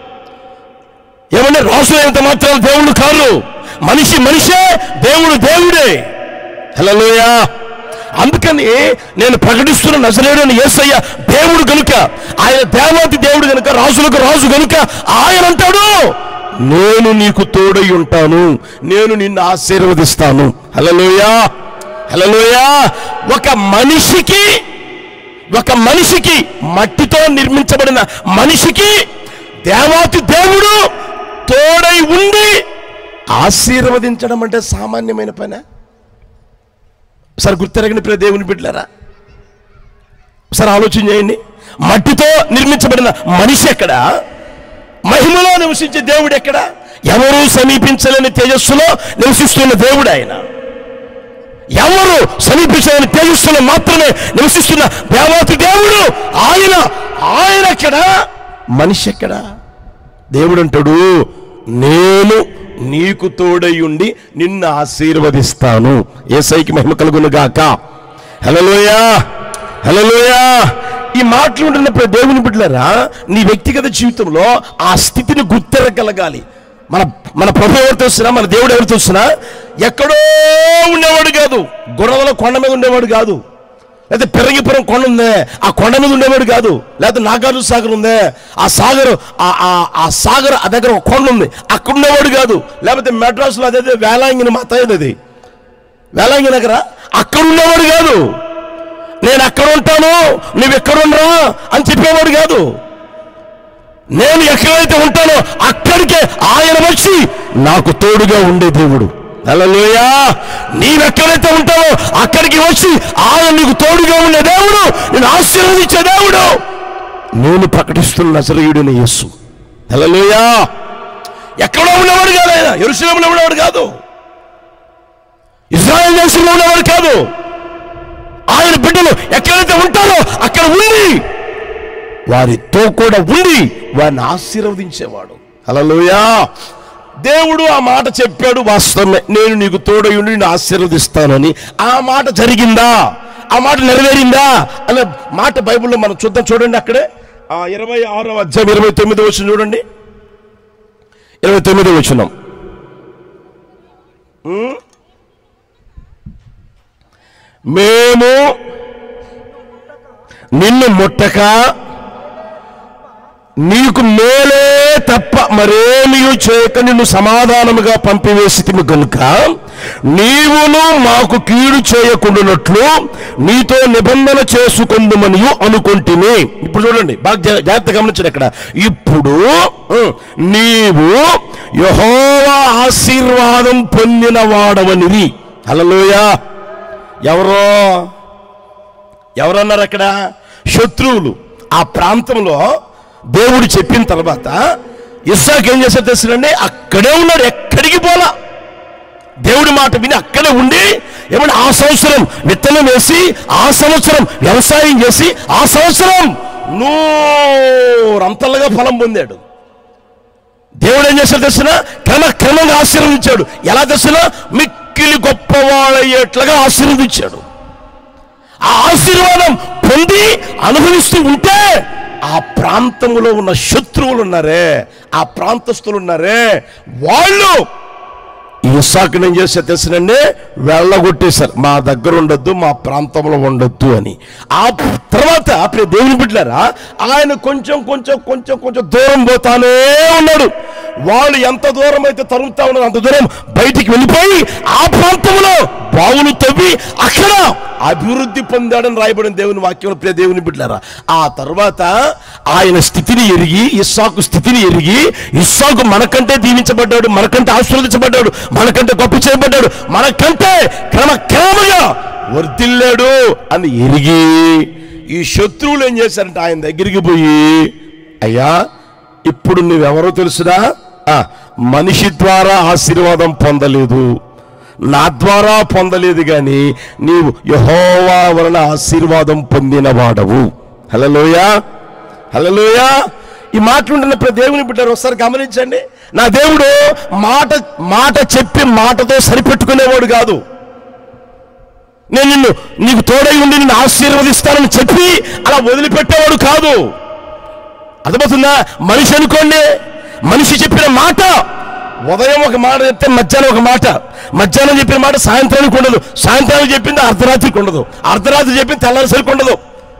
ఏమంటే రాజు అయినంత మాత్రాన దేవుళ్ళు కారు మనిషి మనిషే దేవుడు దేవుడే హలోయా అందుకని నేను ప్రకటిస్తున్న నజరేడని యేసయ్య దేవుడు గనుక ఆయన దేవాతి దేవుడు గనుక రాజులకు రాజు గనుక ఆయన అంటాడు నేను నీకు తోడై ఉంటాను నేను నిన్ను ఆశీర్వదిస్తాను హలలోయా హలలోయా ఒక మనిషికి ఒక మనిషికి మట్టితో నిర్మించబడిన మనిషికి దేవాతి దేవుడు తోడై ఉండి ఆశీర్వదించడం అంటే సామాన్యమైన పనా ఒకసారి గుర్తెరగని ప్రియ దేవుని బిడ్డలారా ఒకసారి ఆలోచన చేయండి మట్టితో నిర్మించబడిన మనిషి ఎక్కడ మహిమలో నివసించే దేవుడు ఎక్కడ ఎవరు సమీపించలేని తేజస్సులో నివసిస్తున్న దేవుడు ఆయన ఎవరు సమీపించలేని తేజస్సులో మాత్రమే నివసిస్తున్న దేవాతి దేవుడు ఆయన ఆయన ఎక్కడ మనిషి ఎక్కడ దేవుడు అంటాడు నేను నీకు తోడై ఉండి నిన్ను ఆశీర్వదిస్తాను ఏసైకి మహిమ కలుగును గాక హలోయా హలోయా ఈ మాటలు ఉంటున్నప్పుడు దేవుని బిడ్డలారా నీ వ్యక్తిగత జీవితంలో ఆ స్థితిని గుర్తెరగలగాలి మన మన ప్రభు ఎవరు తెలుస్తున్నా మన దేవుడు ఎవరు తెలుస్తున్నా ఎక్కడో ఉండేవాడు కాదు గుర్రవల కొండ మీద ఉండేవాడు కాదు లేకపోతే పెరగిపురం కొండ ఉందే ఆ కొండ మీద ఉండేవాడు కాదు లేకపోతే నాగార్జున సాగర్ ఉందే ఆ సాగర్ ఆ- ఆ- ఆ సాగర్ ఆ దగ్గర ఒక కొండ ఉంది అక్కడ ఉండేవాడు కాదు లేకపోతే మెడ్రాస్లో అదే వేలాంగిని మా తయ్యది అది వేలాంగి నగర అక్కడ ఉండేవాడు కాదు నేను అక్కడ ఉంటాను నువ్వు ఎక్కడ ఉండరా అని చెప్పేవాడు కాదు నేను ఎక్కడైతే ఉంటానో అక్కడికే ఆయన వచ్చి నాకు తోడుగా ఉండే దేవుడు హల్లెలూయా నీవెక్కడైతే ఉంటావో అక్కడికి వచ్చి ఆయన నీకు తోడుగా ఉండే దేవుడు నేను ఆశీర్వదించే దేవుడు నేను ప్రకటిస్తున్న నజరేయుడిని యేసు హల్లెలూయా ఎక్కడో ఉన్నవాడు కాదు ఆయన ఎరుసలేములో ఉన్నవాడు కాదు ఇజ్రాయెల్ దేశంలో ఉన్నవాడు కాదు ఆయన బిడ్డలు ఎక్కడైతే ఉంటారో అక్కడ ఉండి వారితో కూడా ఉండి వారిని ఆశీర్వదించేవాడు హల్లెలూయా దేవుడు ఆ మాట చెప్పాడు వాస్తవమే నేను నీకు తోడయుండి నిన్ను ఆశీర్వదిస్తానని ఆ మాట జరిగిందా ఆ మాట నెరవేరిందా అనే మాట బైబిల్లో మనం చూద్దాం చూడండి అక్కడే ఆ ఇరవై ఆరో అధ్యాయం ఇరవై తొమ్మిది వచ్చిన చూడండి ఇరవై తొమ్మిది వచ్చినాం మేము నిన్ను ముట్టక నీకు మేలే తప్ప మరేమీ చేయక నిన్ను సమాధానముగా పంపివేసితిమి గనుక నీవును మాకు కీడు చేయకుండానట్లు నీతో నిబంధన చేసుకుందుమని అనుకుంటుని ఇప్పుడు చూడండి బాగా జా- జాగ్రత్త గమనించండి ఇక్కడ ఇప్పుడు ఉం, నీవు యహోవా ఆశీర్వాదం పొందిన వాడవనిది హల్లెలూయా ఎవరో ఎవరన్నారు అక్కడ శత్రువులు ఆ ప్రాంతంలో దేవుడు చెప్పిన తర్వాత ఇస్సాక్ ఏం చేశారు తెలుసునండి అక్కడే ఉన్నాడు ఎక్కడికి పోలా దేవుడి మాట విని అక్కడే ఉండి ఏమంటే ఆ సంవత్సరం విత్తనం వేసి ఆ సంవత్సరం వ్యవసాయం చేసి ఆ సంవత్సరం నూరంతలుగా ఫలం పొందాడు దేవుడు ఏం చేశాడు తెలిసిన క్రమ క్రమంగా ఆశీర్వదించాడు ఎలా తెలిసిన మిక్కిలి గొప్పవాళ్ళయ్యేట్లుగా ఆశీర్వదించాడు ఆ ఆశీర్వాదం పొంది అనుభవిస్తూ ఉంటే ఆ ప్రాంతంలో ఉన్న శత్రువులు ఉన్నారే ఆ ప్రాంతస్తులు ఉన్నారే వాళ్ళు ఇసాకుని ఏం చేస్తే తెలిసినండి వెళ్ళగొట్టేశారు మా దగ్గర ఉండొద్దు మా ప్రాంతంలో ఉండొద్దు అని ఆ తర్వాత అప్పుడు దేవుని బిడ్డారా ఆయన కొంచెం కొంచెం కొంచెం కొంచెం దూరం పోతానే ఉన్నాడు వాళ్ళు ఎంత దూరం అయితే తరుగుతా ఉన్నారో అంత దూరం బయటికి వెళ్ళిపోయి ఆ ప్రాంతంలో బావులు తవ్వి అక్కడ అభివృద్ధి పొందాడని రాయబడిన దేవుని వాక్యంలో ప్రియ దేవుని బిడ్డారా ఆ తర్వాత ఆయన స్థితిని ఎరిగి ఇస్సాకు స్థితిని ఎరిగి ఇస్సాకు మనకంటే దీవించబడ్డాడు మనకంటే ఆశీర్వదించబడ్డాడు మనకంటే గొప్ప చేయబడ్డాడు మనకంటే క్రమక్రమంగా వర్ధిల్లాడు అని ఎరిగి ఈ శత్రువులు ఏం చేశారంటే ఆయన దగ్గరికి పోయి అయ్యా ఇప్పుడు నువ్వెవరో తెలుసునా ఆ, మనిషి ద్వారా ఆశీర్వాదం పొందలేదు నా ద్వారా పొందలేదు కానీ నీవు యహోవా వలన ఆశీర్వాదం పొందిన వాడవు హలోయ హలోయ ఈ మాటలుంటున్న ప్రతి దేవుని బిడ్డారు ఒకసారి గమనించండి నా దేవుడు మాట మాట చెప్పి మాటతో సరిపెట్టుకునేవాడు కాదు నేను నిన్ను నీకు తోడై ఉండి నిన్ను ఆశీర్వదిస్తానని చెప్పి అలా వదిలిపెట్టేవాడు కాదు అర్థమవుతుందా మనిషి అనుకోండి మనిషి చెప్పిన మాట ఉదయం ఒక మాట చెప్తే మధ్యాహ్నం ఒక మాట మధ్యాహ్నం చెప్పిన మాట సాయంత్రానికి ఉండదు సాయంత్రానికి చెప్పింది అర్ధరాత్రికి ఉండదు అర్ధరాత్రి చెప్పింది తెల్లారిసరికి ఉండదు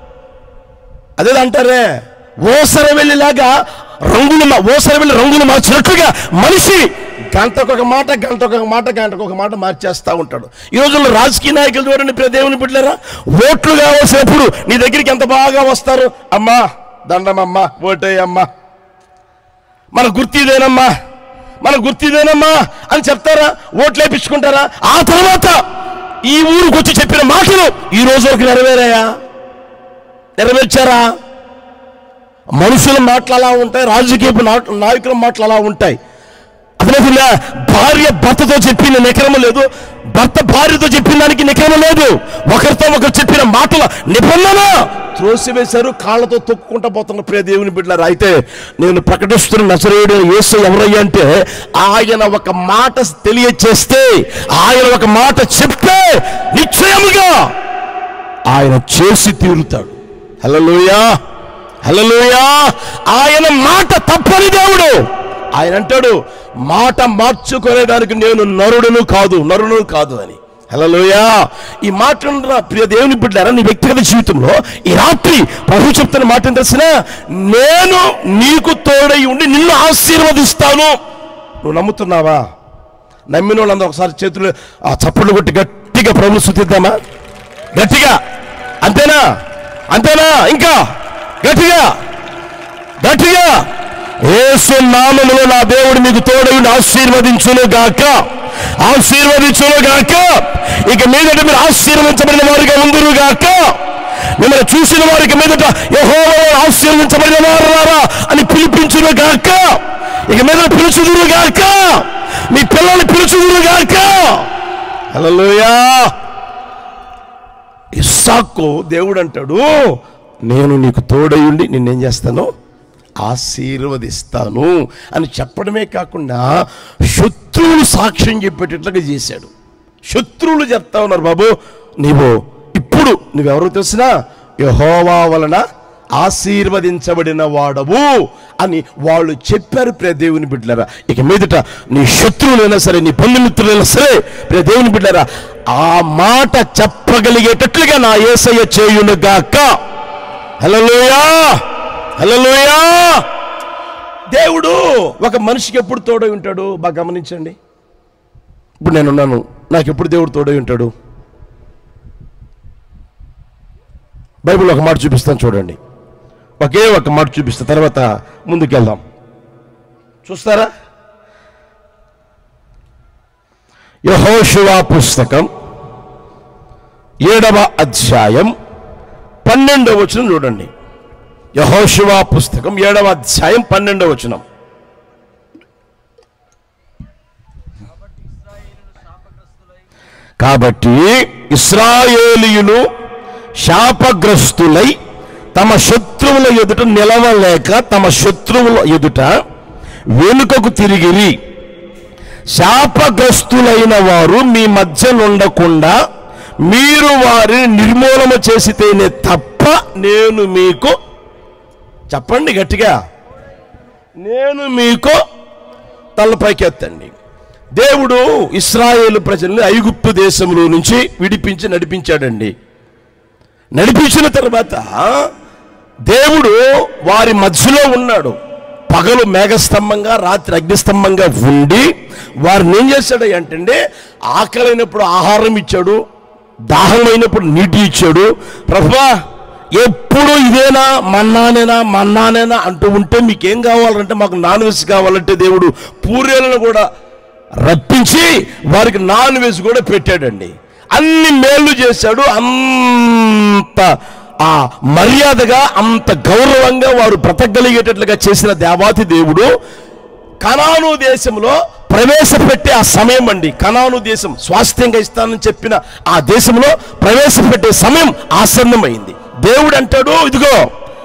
అదే అంటారే ఓసర వెళ్ళిలాగా రంగులు మా- ఓసర వెళ్ళి రంగులు మార్చినట్లుగా మనిషి గంటకొక మాట గంటకొక మాట గంటకొక మాట మార్చేస్తా ఉంటాడు ఈ రోజుల్లో రాజకీయ నాయకులు చూడండి ప్రియ దేవుని బిడ్డలారా ఓట్లు కావాల్సినప్పుడు నీ దగ్గరికి ఎంత బాగా వస్తారు అమ్మా దండమమ్మా ఓటేయమ్మా మన గుర్తిదేనమ్మా మన గుర్తిదేనమ్మా అని చెప్తారా ఓట్లు వేయించుకుంటారా ఆ తర్వాత ఈ ఊరికి వచ్చి చెప్పిన మాటలు ఈ రోజు వరకు నెరవేరాయా నెరవేర్చారా మనుషుల మాటలు అలా ఉంటాయి రాజకీయ నా- నాయకుల మాటలు అలా ఉంటాయి అర్థమవుతుందా భార్య భర్తతో చెప్పిన నికరమ లేదు భర్త భార్యతో చెప్పిన దానికి నికరమ లేదు ఒకరితో ఒకరు చెప్పిన మాటల నిబంధన త్రోసివేశారు కాళ్ళతో తొక్కుకుంటా పోతున్న ప్రియ దేవుని బిడ్డలారు అయితే నేను ప్రకటిస్తున్న నసరేయుడు యేసు ఎవరయ్యా అంటే ఆయన ఒక మాట తెలియచేస్తే ఆయన ఒక మాట చెప్తే నిశ్చయముగా ఆయన చేసి తీరుతాడు హల్లెలూయా హల్లెలూయా ఆయన మాట తప్పని దేవుడు ఆయన అంటాడు మాట మార్చుకునేదానికి నేను నరుడును కాదు నరుడును కాదు అని హల్లెలూయా ఈ మాట ప్రియ దేవుని బిడ్డారా నీ వ్యక్తిగత జీవితంలో ఈ రాత్రి ప్రభు చెప్తున్న మాట ఏం తెలిసిన నేను నీకు తోడై ఉండి నిన్ను ఆశీర్వదిస్తాను నువ్వు నమ్ముతున్నావా నమ్మిన వాళ్ళందరూ ఒకసారి చేతులు ఆ చప్పట్లు కొట్టి గట్టిగా ప్రభులు శుద్ధిద్దామా గట్టిగా అంతేనా అంతేనా ఇంకా గట్టిగా గట్టిగా యేసు నామములో నా దేవుడు మీకు తోడయుండి ఆశీర్వదించును గాక ఆశీర్వదించును గాక ఇక మీదట మీరు ఆశీర్వదించబడిన వారిగా ఉందురు గాక మిమ్మల్ని చూసిన వారికి మీదట యెహోవా ఆశీర్వదించబడిన వారు అని పిలిపించును గాక ఇక మీద పిలుచుదురు గాక మీ పిల్లల్ని పిలుచుదురు గాక హల్లెలూయా ఇస్సాకు దేవుడు అంటాడు నేను నీకు తోడయుండి నిన్నేం చేస్తాను ఆశీర్వదిస్తాను అని చెప్పడమే కాకుండా శత్రువులు సాక్ష్యం చెప్పేటట్లుగా చేశాడు శత్రువులు చెప్తా ఉన్నారు బాబు నీవు ఇప్పుడు నువ్వెవరో తెలిసినా యహోవా వలన ఆశీర్వదించబడిన వాడవు అని వాళ్ళు చెప్పారు ప్రియ దేవుని బిడ్డలారా ఇక మీదట నీ శత్రువులైనా సరే నీ బంధుమిత్రులైనా సరే ప్రియ దేవుని బిడ్డలారా ఆ మాట చెప్పగలిగేటట్లుగా నా ఏసయ్య చేయునుగాక హల్లెలూయా హల్లెలూయా దేవుడు ఒక మనిషికి ఎప్పుడు తోడై ఉంటాడు బాగా గమనించండి ఇప్పుడు నేనున్నాను నాకు ఎప్పుడు దేవుడు తోడై ఉంటాడు బైబిల్ ఒక మాట చూపిస్తాను చూడండి ఒకే ఒక మాట చూపిస్తా తర్వాత ముందుకెళ్దాం చూస్తారా యహోశివా పుస్తకం ఏడవ అధ్యాయం పన్నెండవ వచనం చూడండి యహోశివా పుస్తకం ఏడవ అధ్యాయం పన్నెండవ వచనం కాబట్టి ఇస్రాయేలీయులు శాపగ్రస్తులై తమ శత్రువుల ఎదుట నిలవలేక తమ శత్రువుల ఎదుట వెనుకకు తిరిగిరి శాపగ్రస్తులైన వారు మీ మధ్య ఉండకుండా మీరు వారిని నిర్మూలన చేసితేనే తప్ప నేను మీకు చెప్పండి గట్టిగా నేను మీకు తలపైకి ఎత్తండి దేవుడు ఇస్రాయేలు ప్రజల్ని ఐగుప్తు దేశంలో నుంచి విడిపించి నడిపించాడండి నడిపించిన తర్వాత దేవుడు వారి మధ్యలో ఉన్నాడు పగలు మేఘస్తంభంగా రాత్రి అగ్నిస్తంభంగా ఉండి వారిని ఏం చేశాడు అంటే ఆకలైనప్పుడు ఆహారం ఇచ్చాడు దాహమైనప్పుడు నీటి ఇచ్చాడు ప్రభువా ఎప్పుడు ఇదేనా మన్నానేనా మన్నానేనా అంటూ ఉంటే మీకేం కావాలంటే మాకు నాన్ వెజ్ కావాలంటే దేవుడు పూరేలను కూడా రప్పించి వారికి నాన్ వెజ్ కూడా పెట్టాడండి అన్ని మేళ్ళు చేశాడు అంత ఆ మర్యాదగా అంత గౌరవంగా వారు బ్రతకగలిగేటట్లుగా చేసిన దేవాతి దేవుడు కనాను దేశంలో ప్రవేశపెట్టే ఆ సమయం అండి కనాను దేశం స్వాస్థ్యంగా ఇస్తానని చెప్పిన ఆ దేశంలో ప్రవేశపెట్టే సమయం ఆసన్నమైంది దేవుడు అంటాడు ఇదిగో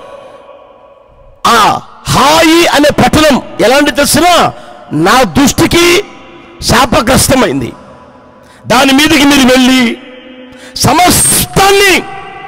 ఆ హాయి అనే పట్టణం ఎలాంటి తెలిసినా నా దృష్టికి శాపగ్రస్తమైంది దాని మీదకి మీరు వెళ్ళి సమస్తాన్ని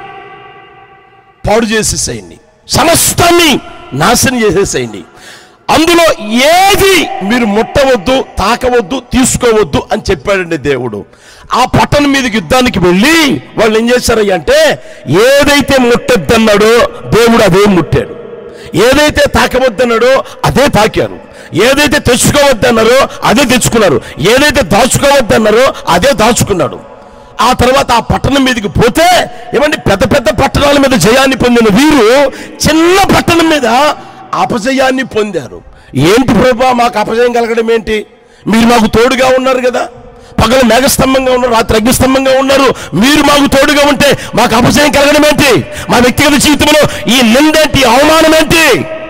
పాడు చేసేసేయండి సమస్తాన్ని నాశనం చేసేసేయండి అందులో ఏది మీరు ముట్టవద్దు తాకవద్దు తీసుకోవద్దు అని చెప్పాడండి దేవుడు ఆ పట్టణం మీదకి యుద్ధానికి వెళ్ళి వాళ్ళు ఏం చేశారు అంటే ఏదైతే ముట్టొద్దన్నాడో దేవుడు అదే ముట్టాడు ఏదైతే తాకవద్దన్నాడో అదే తాకారు ఏదైతే తెచ్చుకోవద్దన్నారో అదే తెచ్చుకున్నారు ఏదైతే దాచుకోవద్దన్నారో అదే దాచుకున్నాడు ఆ తర్వాత ఆ పట్టణం మీదకి పోతే ఏమండి పెద్ద పెద్ద పట్టణాల మీద జయాన్ని పొందిన వీరు చిన్న పట్టణం మీద అపజయాన్ని పొందారు ఏంటి ప్రభా మాకు అపజయం కలగడం ఏంటి మీరు మాకు తోడుగా ఉన్నారు కదా పగలు మేఘస్తంభంగా ఉన్నారు రాత్రి అగ్నిస్తంభంగా ఉన్నారు మీరు మాకు తోడుగా ఉంటే మాకు అపజయం కలగడం ఏంటి మా వ్యక్తిగత జీవితంలో ఈ నిందేంటి అవమానం ఏంటి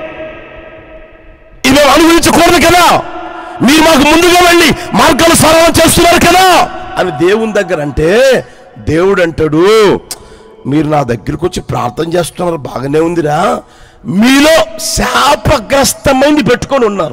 ఇది మేము అనుభవించకూడదు కదా మీరు మాకు ముందుగా వెళ్ళి మార్గాలు సరళం చేస్తున్నారు కదా అని దేవుని దగ్గర అంటే దేవుడు అంటాడు మీరు నా దగ్గరికి వచ్చి ప్రార్థన చేస్తున్నారు బాగానే ఉందిరా మీలో శాపగ్రస్తమైంది పెట్టుకొని ఉన్నారు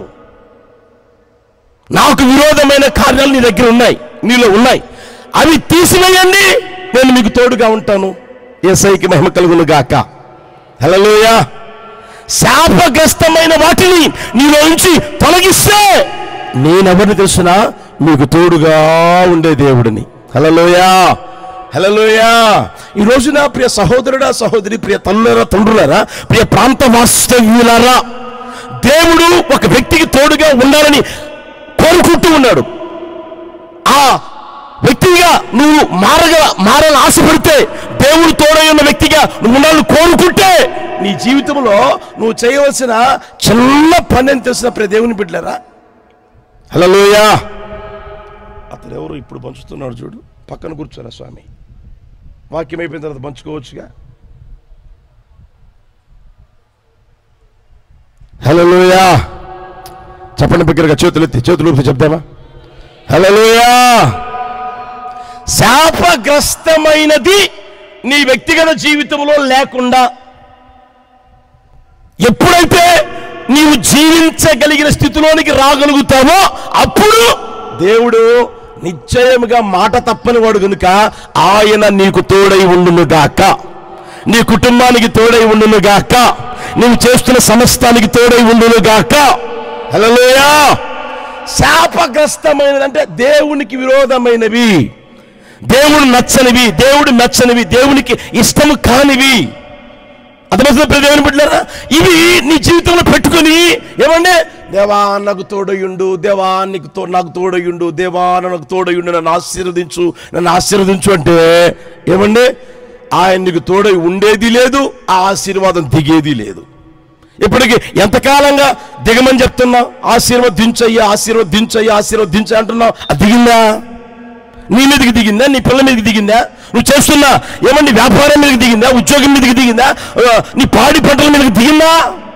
నాకు విరోధమైన కార్యాలు నీ దగ్గర ఉన్నాయి నీలో ఉన్నాయి అవి తీసివేయండి నేను మీకు తోడుగా ఉంటాను ఏసైకి మహిమ కలుగును గాక హలోయా శాపగ్రస్తమైన వాటిని నీలో నుంచి తొలగిస్తే నేనెవరిని తెలుసునా మీకు తోడుగా ఉండే దేవుడిని హలలోయా హలలోయా ఈ రోజున ప్రియ సహోదరుడా సహోదరి ప్రియ తల్లులారా తండ్రులారా ప్రియ ప్రాంత వాస్తవ్యులారా దేవుడు ఒక వ్యక్తికి తోడుగా ఉండాలని కోరుకుంటూ ఉన్నాడు ఆ వ్యక్తిగా నువ్వు మారగ మారాలని ఆశపడితే దేవుడు తోడై ఉన్న వ్యక్తిగా నువ్వు ఉండాలని కోరుకుంటే నీ జీవితంలో నువ్వు చేయవలసిన చిన్న పని అని తెలిసిన ప్రియ దేవుని బిడ్డలారా హలోయా అతను ఎవరు ఇప్పుడు పంచుతున్నాడు చూడు పక్కన కూర్చోరా స్వామి వాక్యం అయిపోయిన తర్వాత పంచుకోవచ్చుగా హలోయా చెప్పండి బిగ్గరగా చేతులు ఎత్తి చేతులు ఊపి చెప్దామా హలోయా శాపగ్రస్తమైనది నీ వ్యక్తిగత జీవితంలో లేకుండా ఎప్పుడైతే నీవు జీవించగలిగిన స్థితిలోనికి రాగలుగుతావో అప్పుడు దేవుడు నిశ్చయముగా మాట తప్పని వాడు కనుక ఆయన నీకు తోడై ఉండును గాక నీ కుటుంబానికి తోడై ఉండును గాక నీవు చేస్తున్న సమస్తానికి తోడై ఉండును గాక హలోయా శాపగ్రస్తమైనది అంటే దేవునికి విరోధమైనవి దేవుడు నచ్చనివి దేవుడు నచ్చనివి దేవునికి ఇష్టము కానివి అర్థమవుతుంది దేవుని బిడ్డలారా ఇవి నీ జీవితంలో పెట్టుకొని ఏమంటే దేవా నాకు తోడయుండు దేవా నీకు తో నాకు తోడయుండు దేవా నాకు తోడయుండు నన్ను ఆశీర్వదించు నన్ను ఆశీర్వదించు అంటే ఏమండి ఆయన నీకు తోడై ఉండేది లేదు ఆ ఆశీర్వాదం దిగేది లేదు ఇప్పటికి ఎంతకాలంగా దిగమని చెప్తున్నా ఆశీర్వదించయ్యా ఆశీర్వదించయ్యా ఆశీర్వదించ అంటున్నావు అది దిగిందా నీ మీదకి దిగిందా నీ పిల్లల మీదకి దిగిందా నువ్వు చేస్తున్నా ఏమన్నా వ్యాపారం మీదకి దిగిందా ఉద్యోగం మీదకి దిగిందా ఆ, నీ పాడి పంటల మీదకి దిగిందా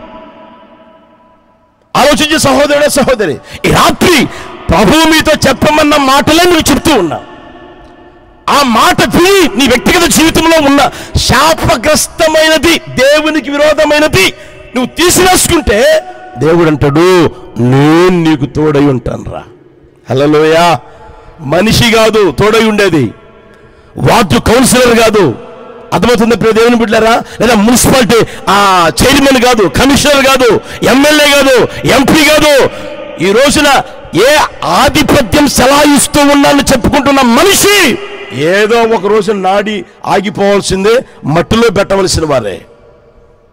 ఆలోచించే సహోదరుడే సహోదరి ఈ రాత్రి ప్రభువు మీతో చెప్పమన్న మాటలే నువ్వు చెప్తూ ఉన్నా ఆ మాట విని నీ వ్యక్తిగత జీవితంలో ఉన్న శాపగ్రస్తమైనది దేవునికి విరోధమైనది నువ్వు తీసివేసుకుంటే దేవుడు అంటాడు నేను నీకు తోడై ఉంటాను రా హలోయా మనిషి కాదు తోడై ఉండేది వార్డు కౌన్సిలర్ కాదు అర్థమవుతుంది ప్రియ దేవుని బిడ్డారా లేదా మున్సిపాలిటీ ఆ చైర్మన్ కాదు కమిషనర్ కాదు ఎమ్మెల్యే కాదు ఎంపీ కాదు ఈ రోజున ఏ ఆధిపత్యం సలాయిస్తూ ఉన్నానని చెప్పుకుంటున్న మనిషి ఏదో ఒక రోజు నాడి ఆగిపోవాల్సిందే మట్టిలో పెట్టవలసిన వారే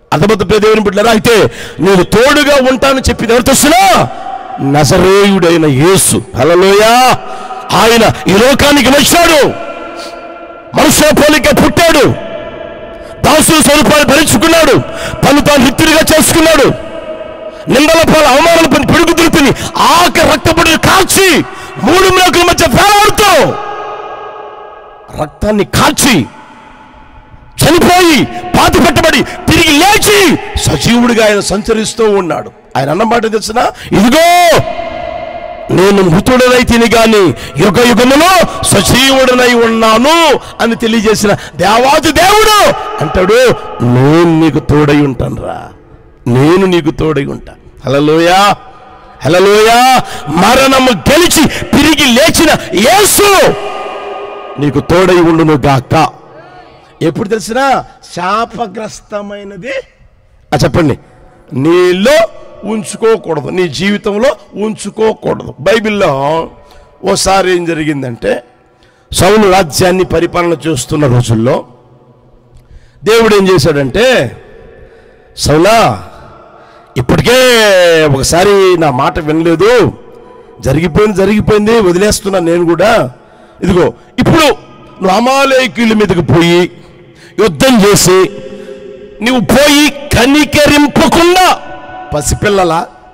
అర్థమవుతుంది దేవుని బిడ్డారా అయితే నేను తోడుగా ఉంటానని చెప్పింది ఎవరు తెలుసునా నజరేయుడైన యేసు హల్లెలూయా ఆయన ఈ లోకానికి వచ్చాడు మనుషుల పోలిక పుట్టాడు దాసుల స్వరూపాన్ని భరించుకున్నాడు తను తాను హిత్తుడిగా చేసుకున్నాడు నిందల పాలు అవమానాల పని పిడుగుతులు తిని ఆక రక్తపడి కాల్చి మూడు మేకుల మధ్య వేలాడుతూ రక్తాన్ని కాల్చి చనిపోయి పాతి పెట్టబడి తిరిగి లేచి సజీవుడిగా ఆయన సంచరిస్తూ ఉన్నాడు ఆయన అన్నమాట తెలిసిన ఇదిగో నేను మృతుడనై తిని గాని యుగ యుగములో సజీవుడనై ఉన్నాను అని తెలియజేసిన దేవాది దేవుడు అంటాడు నేను నీకు తోడై ఉంటానురా నేను నీకు తోడై ఉంటా హలలోయా హలలోయా మరణము గెలిచి తిరిగి లేచిన యేసు నీకు తోడై ఉండును గాక ఎప్పుడు తెలిసినా శాపగ్రస్తమైనది ఆ చెప్పండి నీలో ఉంచుకోకూడదు నీ జీవితంలో ఉంచుకోకూడదు బైబిల్లో ఓసారి ఏం జరిగిందంటే సౌలు రాజ్యాన్ని పరిపాలన చేస్తున్న రోజుల్లో దేవుడు ఏం చేశాడంటే సౌలా ఇప్పటికే ఒకసారి నా మాట వినలేదు జరిగిపోయింది జరిగిపోయింది వదిలేస్తున్నా నేను కూడా ఇదిగో ఇప్పుడు నువ్వు అమాలేకుల మీదకి పోయి యుద్ధం చేసి నువ్వు పోయి కనికరింపకుండా పసిపిల్లల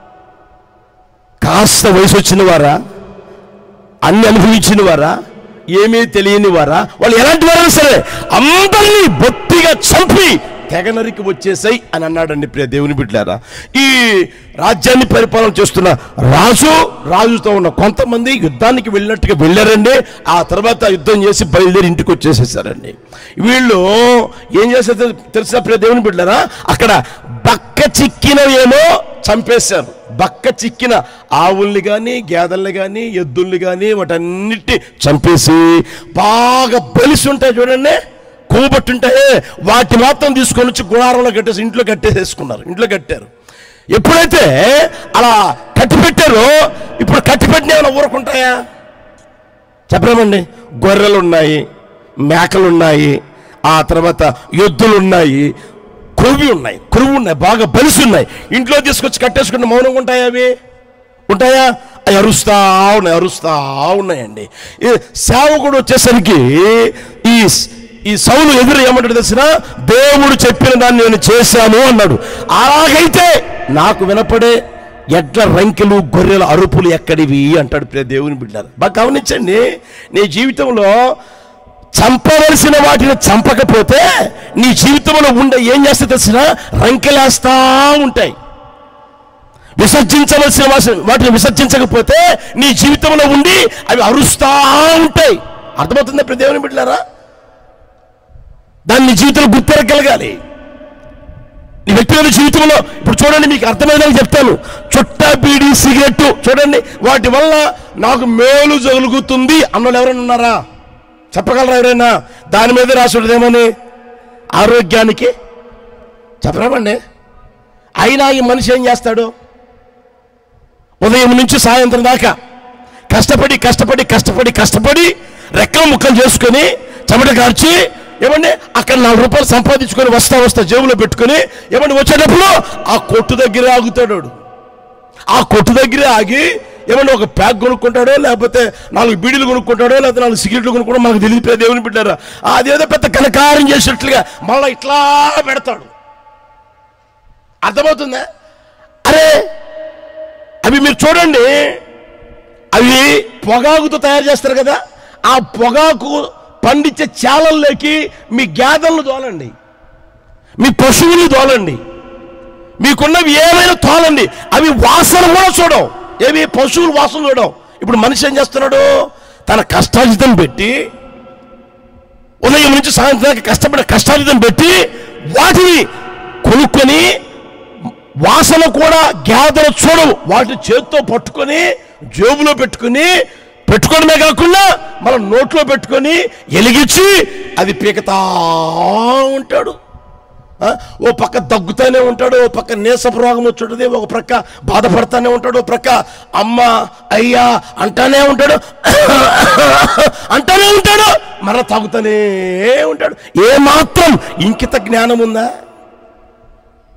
కాస్త వయసు వచ్చిన వారా అన్ని అనుభవించిన వారా ఏమీ తెలియని వారా వాళ్ళు ఎలాంటి వారైనా సరే అందరినీ బొత్తిగా చంపి తెగ నరికి వచ్చేసాయి అని అన్నాడండి ప్రియ దేవుని బిడ్డారా ఈ రాజ్యాన్ని పరిపాలన చేస్తున్న రాజు రాజుతో ఉన్న కొంతమంది యుద్ధానికి వెళ్ళినట్టుగా వెళ్ళారండి ఆ తర్వాత యుద్ధం చేసి బయలుదేరి ఇంటికి వచ్చేసేసారండి వీళ్ళు ఏం చేశారు తెలిసిన ప్రియ దేవుని బిడ్డారా అక్కడ బక్క చిక్కినవేమో చంపేశారు బక్క చిక్కిన ఆవుల్ని కానీ గేదెల్ని కానీ ఎద్దుల్ని కానీ వాటన్నిటి చంపేసి బాగా బలిసి ఉంటాయి చూడండి కొవ్వుబట్టుంటాయే వాటి మాత్రం తీసుకొని వచ్చి గుడారంలో కట్టేసి ఇంట్లో కట్టేసేసుకున్నారు ఇంట్లో కట్టారు ఎప్పుడైతే అలా కట్టి పెట్టారో ఇప్పుడు కట్టి పెట్టిన ఏమైనా ఊరుకుంటాయా చెప్పలేమండి గొర్రెలు ఉన్నాయి మేకలు ఉన్నాయి ఆ తర్వాత ఎద్దులు ఉన్నాయి కొవ్వి ఉన్నాయి కురువు ఉన్నాయి బాగా బలిసి ఉన్నాయి ఇంట్లో తీసుకొచ్చి కట్టేసుకుంటే మౌనంగా ఉంటాయా అవి ఉంటాయా అవి అరుస్తా ఉన్నాయి అరుస్తా ఉన్నాయండి ఈ సేవకుడు వచ్చేసరికి ఈ ఈ సౌలు ఎదురు ఏమంటాడు తెలిసిన దేవుడు చెప్పిన దాన్ని నేను చేశాను అన్నాడు అలాగైతే నాకు వినపడే ఎడ్ల రంకెలు గొర్రెల అరుపులు ఎక్కడివి అంటాడు ప్రియ దేవుని బిడ్డారు బాగా గమనించండి నీ జీవితంలో చంపవలసిన వాటిని చంపకపోతే నీ జీవితంలో ఉండే ఏం చేస్తే తెలిసిన రంకెలేస్తా ఉంటాయి విసర్జించవలసిన వాసి- వాటిని విసర్జించకపోతే నీ జీవితంలో ఉండి అవి అరుస్తా ఉంటాయి అర్థమవుతుందా ప్రతి దేవుని బిడ్డారా దాన్ని నీ జీవితంలో గుర్తెరగలగాలి నీ వ్యక్తిగత జీవితంలో ఇప్పుడు చూడండి మీకు అర్థమైందని చెప్తాను చుట్టా బీడి సిగరెట్ చూడండి వాటి వల్ల నాకు మేలు జరుగుతుంది అన్నోళ్ళు ఎవరైనా ఉన్నారా చెప్పగలరా ఎవరైనా దాని మీద రాసుడు ఏమని ఆరోగ్యానికి చెప్పరామండి అయినా ఈ మనిషి ఏం చేస్తాడు ఉదయం నుంచి సాయంత్రం దాకా కష్టపడి కష్టపడి కష్టపడి కష్టపడి రెక్కలు ముక్కలు చేసుకొని చెమట కార్చి ఏమండి అక్కడ నాలుగు రూపాయలు సంపాదించుకొని వస్తా వస్తా జేబులో పెట్టుకొని ఏమండి వచ్చేటప్పుడు ఆ కొట్టు దగ్గర ఆగుతాడు వాడు. ఆ కొట్టు దగ్గర ఆగి ఏమన్నా ఒక ప్యాక్ కొనుక్కుంటాడో లేకపోతే నాలుగు బీడీలు కొనుక్కుంటాడో లేకపోతే నాలుగు సిగరెట్లు కొనుక్కోవడం మనకు తెలియదు దేవుని బిడ్డారా అదేదో పెద్ద కనకారం చేసినట్లుగా మళ్ళీ ఇట్లా పెడతాడు అర్థమవుతుందా అరే అవి మీరు చూడండి అవి పొగాకుతో తయారు చేస్తారు కదా ఆ పొగాకు పండించే చాలల్లోకి మీ గేదెలను దోలండి మీ పశువులు దోలండి మీకున్నవి ఏమైనా తోలండి అవి వాసన కూడా చూడవు ఏవి పశువులు వాసన చూడవు ఇప్పుడు మనిషి ఏం చేస్తున్నాడు తన కష్టాజితం పెట్టి ఉదయం నుంచి సాయంత్రం దాకా కష్టపడి కష్టాజితం పెట్టి వాటిని కొనుక్కొని వాసన కూడా గేదెలు చూడవు వాటిని చేత్తో పట్టుకొని జేబులో పెట్టుకొని పెట్టుకోవడమే కాకుండా మన నోట్లో పెట్టుకొని ఎలిగించి అది పీకతా ఉంటాడు ఆ? ఓ పక్క దగ్గుతానే ఉంటాడు ఓ పక్క నీసపు రోగం వచ్చుంటుంది ఒక ప్రక్క బాధపడతానే ఉంటాడు ఓ ప్రక్క అమ్మ అయ్యా అంటానే ఉంటాడు అంటానే ఉంటాడు మరలా తాగుతానే ఉంటాడు ఏ మాత్రం ఇంకిత జ్ఞానం ఉందా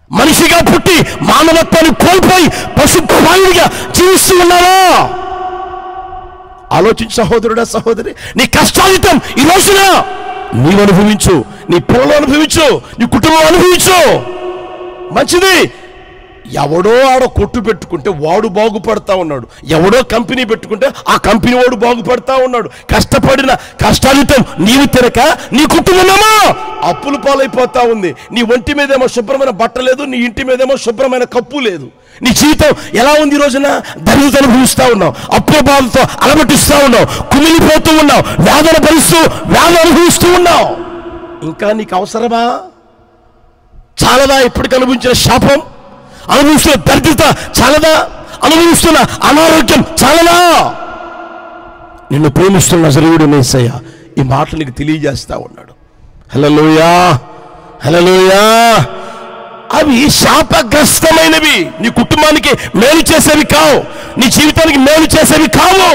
మనిషిగా పుట్టి మానవత్వాన్ని కోల్పోయి పశు ప్రాణిగా జీవిస్తూ ఉన్నావా ఆలోచించు సహోదరుడా సహోదరి నీ కష్టాలితం ఈ రోజున నీవు అనుభవించు నీ పిల్లలు అనుభవించు నీ కుటుంబం అనుభవించు మంచిది ఎవడో ఆడ కొట్టు పెట్టుకుంటే వాడు బాగుపడతా ఉన్నాడు ఎవడో కంపెనీ పెట్టుకుంటే ఆ కంపెనీ వాడు బాగుపడతా ఉన్నాడు కష్టపడిన కష్టాలితం నీవు తినక నీ కుటుంబమేమో అప్పులు పాలైపోతా ఉంది నీ ఒంటి మీదేమో శుభ్రమైన బట్ట లేదు నీ ఇంటి మీదేమో శుభ్రమైన కప్పు లేదు నీ జీవితం ఎలా ఉంది ఈ రోజున దరిద్రత అనుభవిస్తూ ఉన్నావు అప్పుల బాధతో అలమటిస్తూ ఉన్నావు కుమిలిపోతూ ఉన్నావు వేదన భరిస్తూ వేదన అనుభవిస్తూ ఉన్నావు ఇంకా నీకు అవసరమా చాలదా ఇప్పటికి అనుభవించిన శాపం అనుభవిస్తున్న దరిద్రత చాలదా అనుభవిస్తున్న అనారోగ్యం చాలదా నిన్ను ప్రేమిస్తున్న నజరుడు నేసయ్య ఈ మాటలు నీకు తెలియజేస్తా ఉన్నాడు హలలోయా హలలోయా అవి శాపగ్రస్తమైనవి నీ కుటుంబానికి మేలు చేసేవి కావు నీ జీవితానికి మేలు చేసేవి కావు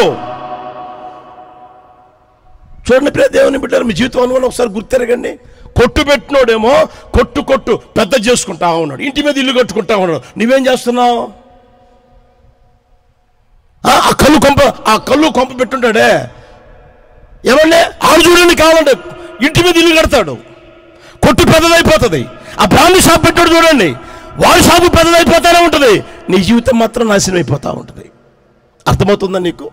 చూడండి ప్రియ దేవుని బిడ్డారు మీ జీవితం అనుకుని ఒకసారి గుర్తెరగండి కొట్టు పెట్టినోడేమో కొట్టు కొట్టు పెద్ద చేసుకుంటా ఉన్నాడు ఇంటి మీద ఇల్లు కట్టుకుంటా ఉన్నాడు నువ్వేం చేస్తున్నావు ఆ ఆ కళ్ళు కొంప ఆ కళ్ళు కొంప పెట్టుంటాడే ఏమండి ఆడు చూడండి కావాలంటే ఇంటి మీద ఇల్లు కడతాడు కొట్టు పెద్దదైపోతుంది ఆ బ్రాహ్మణ షాప్ పెట్టాడు చూడండి వాడి షాపు పెద్దదైపోతానే ఉంటుంది నీ జీవితం మాత్రం నాశనం అయిపోతూ ఉంటుంది అర్థమవుతుందా నీకు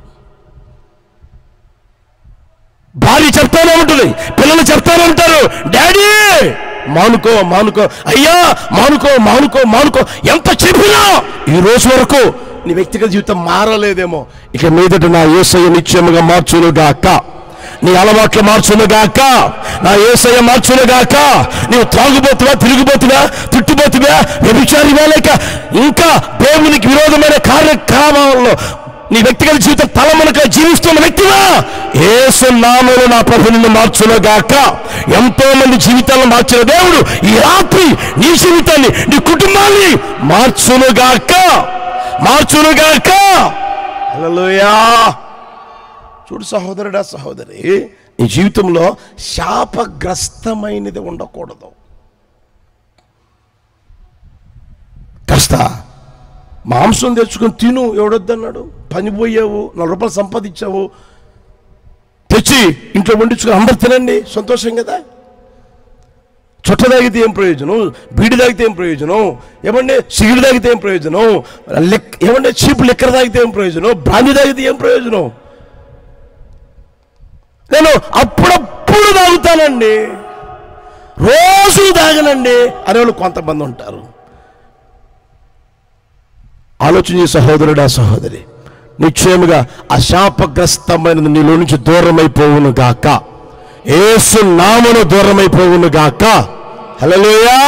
భార్య చెప్తానే ఉంటుంది పిల్లలు చెప్తానే ఉంటారు డాడీ మానుకో మానుకో అయ్యా మానుకో మానుకో మానుకో ఎంత చెప్పినా ఈ రోజు వరకు నీ వ్యక్తిగత జీవితం మారలేదేమో ఇక మీదట నా ఏసయ్య నిత్యముగా మార్చునుగాక నీ అలవాట్లు మార్చునుగాక నా ఏసయ్య మార్చునుగాక నీవు త్రాగుబోతువా తిరుగుబోతువా తిట్టుబోతువా వ్యభిచారివా లేక ఇంకా దేవునికి విరోధమైన కార్యక్రమాల్లో నీ వ్యక్తిగత జీవిత తలమునక జీవిస్తున్న వ్యక్తివా ఏసు నామములు నా ప్రభు నిన్ను మార్చునుగాక ఎంతో మంది జీవితాలను మార్చిన దేవుడు ఈ రాత్రి నీ జీవితాన్ని నీ కుటుంబాన్ని మార్చునుగాక మార్చునుగాక హల్లెలూయా చూడు సహోదరుడా సహోదరి నీ జీవితంలో శాపగ్రస్తమైనది ఉండకూడదు కాస్త మాంసం తెచ్చుకొని తిను ఎవడొద్దన్నాడు పని పోయావు నాలుగు రూపాయలు సంపాదించావు తెచ్చి ఇంట్లో వండించుకొని అందరు తినండి సంతోషం కదా చుట్ట తాగితే ఏం ప్రయోజనం బీడి తాగితే ఏం ప్రయోజనం ఏమంటే సిగరెట్ తాగితే ఏం ప్రయోజనం లెక్ ఏమంటే చీప్ లెక్కర తాగితే ఏం ప్రయోజనం బ్రాండి తాగితే ఏం ప్రయోజనం నేను అప్పుడప్పుడు తాగుతానండి రోజు తాగనండి అనేవాళ్ళు కొంతమంది ఉంటారు ఆలోచించే సహోదరుడా సహోదరి నిశ్చయముగా అశాపగ్రస్తమైనది నీలో నుంచి దూరమైపోవును గాక ఏసు నామను దూరమైపోవును గాక హల్లెలూయా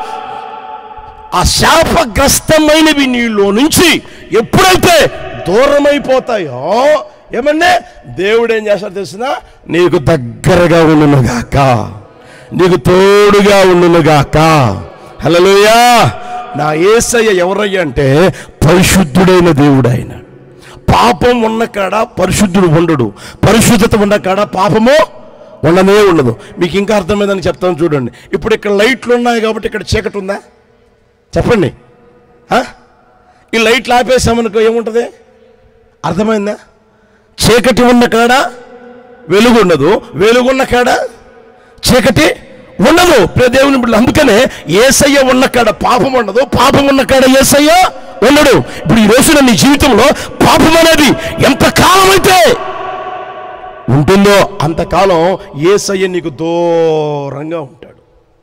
ఆ శాపగ్రస్తమైనవి నీలో నుంచి ఎప్పుడైతే దూరమైపోతాయో ఏమన్నా దేవుడు ఏం చేస్తాడు తెలిసిన నీకు దగ్గరగా ఉండునుగాక నీకు తోడుగా ఉండునుగాక హల్లెలూయా నా ఏసయ్య ఎవరయ్య అంటే పరిశుద్ధుడైన దేవుడు ఆయన పాపం ఉన్న కాడ పరిశుద్ధుడు ఉండడు పరిశుద్ధత ఉన్న కాడ పాపము ఉండనే ఉండదు మీకు ఇంకా అర్థమైందని చెప్తాను చూడండి ఇప్పుడు ఇక్కడ లైట్లు ఉన్నాయి కాబట్టి ఇక్కడ చీకటి ఉందా చెప్పండి ఆ? ఈ లైట్లు ఆపేసామనుకో ఏముంటుంది అర్థమైందా చీకటి ఉన్న కాడ వెలుగు ఉండదు వెలుగున్న కాడ చీకటి ఉండదు ప్రియ దేవుని బిడ్డలు అందుకనే ఏసయ్య ఉన్న కాడ పాపం ఉండదు పాపం ఉన్న కాడ ఏసయ్య ఉండడు ఇప్పుడు ఈ రోజున నీ జీవితంలో పాపం అనేది ఎంత కాలం అయితే ఉంటుందో అంతకాలం ఏసయ్య నీకు దూరంగా ఉంటాడు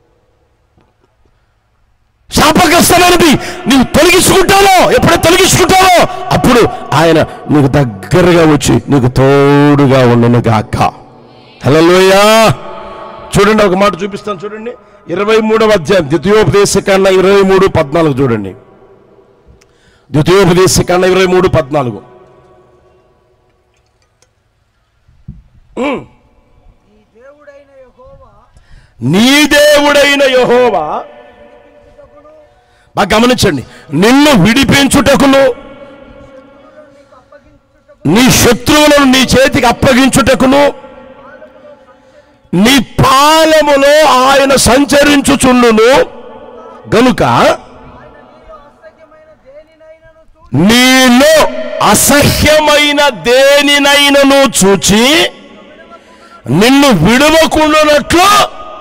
శాపగ్రస్తమైనది నీవు తొలగించుకుంటావో ఎప్పుడైతే తొలగించుకుంటావో అప్పుడు ఆయన నీకు దగ్గరగా వచ్చి నీకు తోడుగా ఉండను గాక హలోయా చూడండి ఒక మాట చూపిస్తాను చూడండి ఇరవై మూడవ అధ్యాయం ద్వితీయోపదేశ కన్నా ఇరవై మూడు పద్నాలుగు చూడండి ద్వితీయోపదేశ కన్నా ఇరవై మూడు పద్నాలుగు ఉమ్. ఈ దేవుడైన యెహోవా నీ దేవుడైన యహోవా విడిపించుటకును బాగా గమనించండి నిన్ను విడిపించుటకును నీకు అప్పగించుటకు నీ శత్రువులను నీ చేతికి అప్పగించుటకును నీ పాలములో ఆయన సంచరించుచుండును గనుక నీలో అసహ్యమైన దేనినైనను చూచి నిన్ను విడవకుండానట్లు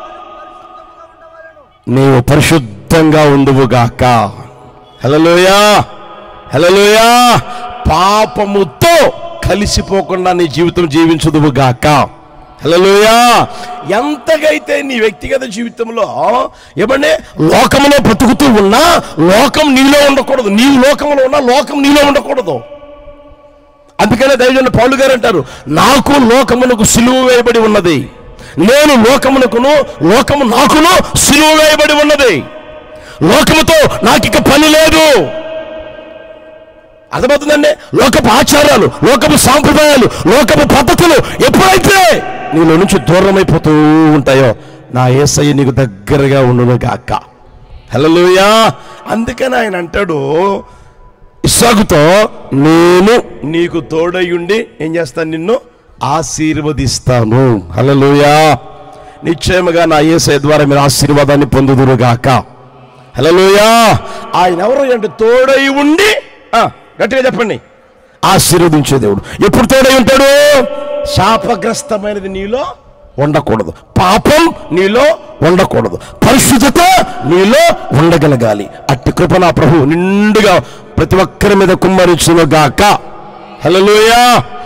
నీవు పరిశుద్ధంగా ఉండువుగాక హలలోయా హలలోయా పాపముతో కలిసిపోకుండా నీ జీవితం జీవించదువుగాక హలలోయా ఎంతగైతే నీ వ్యక్తిగత జీవితంలో ఏమంటే లోకంలో బ్రతుకుతూ ఉన్నా లోకం నీలో ఉండకూడదు నీవు లోకంలో ఉన్నా లోకం నీలో ఉండకూడదు అందుకనే దైవజన పౌలు గారు అంటారు నాకు లోకమునకు సిలువ వేయబడి ఉన్నది నేను లోకమునకును లోకము నాకును సిలువ వేయబడి ఉన్నది లోకముతో నాకు ఇక పని లేదు అర్థమవుతుందండి లోకపు ఆచారాలు లోకపు సాంప్రదాయాలు లోకపు పద్ధతులు ఎప్పుడైతే నీలో నుంచి దూరం అయిపోతూ ఉంటాయో నా ఏసయ్య నీకు దగ్గరగా ఉండును గాక హలోయా అందుకని ఆయన అంటాడు ఇస్సాకుతో నేను నీకు తోడయుండి ఏం చేస్తాను నిన్ను ఆశీర్వదిస్తాను హలలుయా నిశ్చయముగా నా ఏసయ ద్వారా మీరు ఆశీర్వాదాన్ని పొందుదురుగాక హలలుయా ఆయన ఎవరు అంటే తోడై ఉండి ఆ, గట్టిగా చెప్పండి ఆశీర్వదించే దేవుడు ఎప్పుడు తోడై ఉంటాడు శాపగ్రస్తమైనది నీలో ఉండకూడదు పాపం నీలో ఉండకూడదు పరిశుద్ధత నీలో ఉండగలగాలి అట్టి కృప నా ప్రభు నిండుగా ప్రతి ఒక్కరి మీద కుమ్మరించును గాక హల్లెలూయా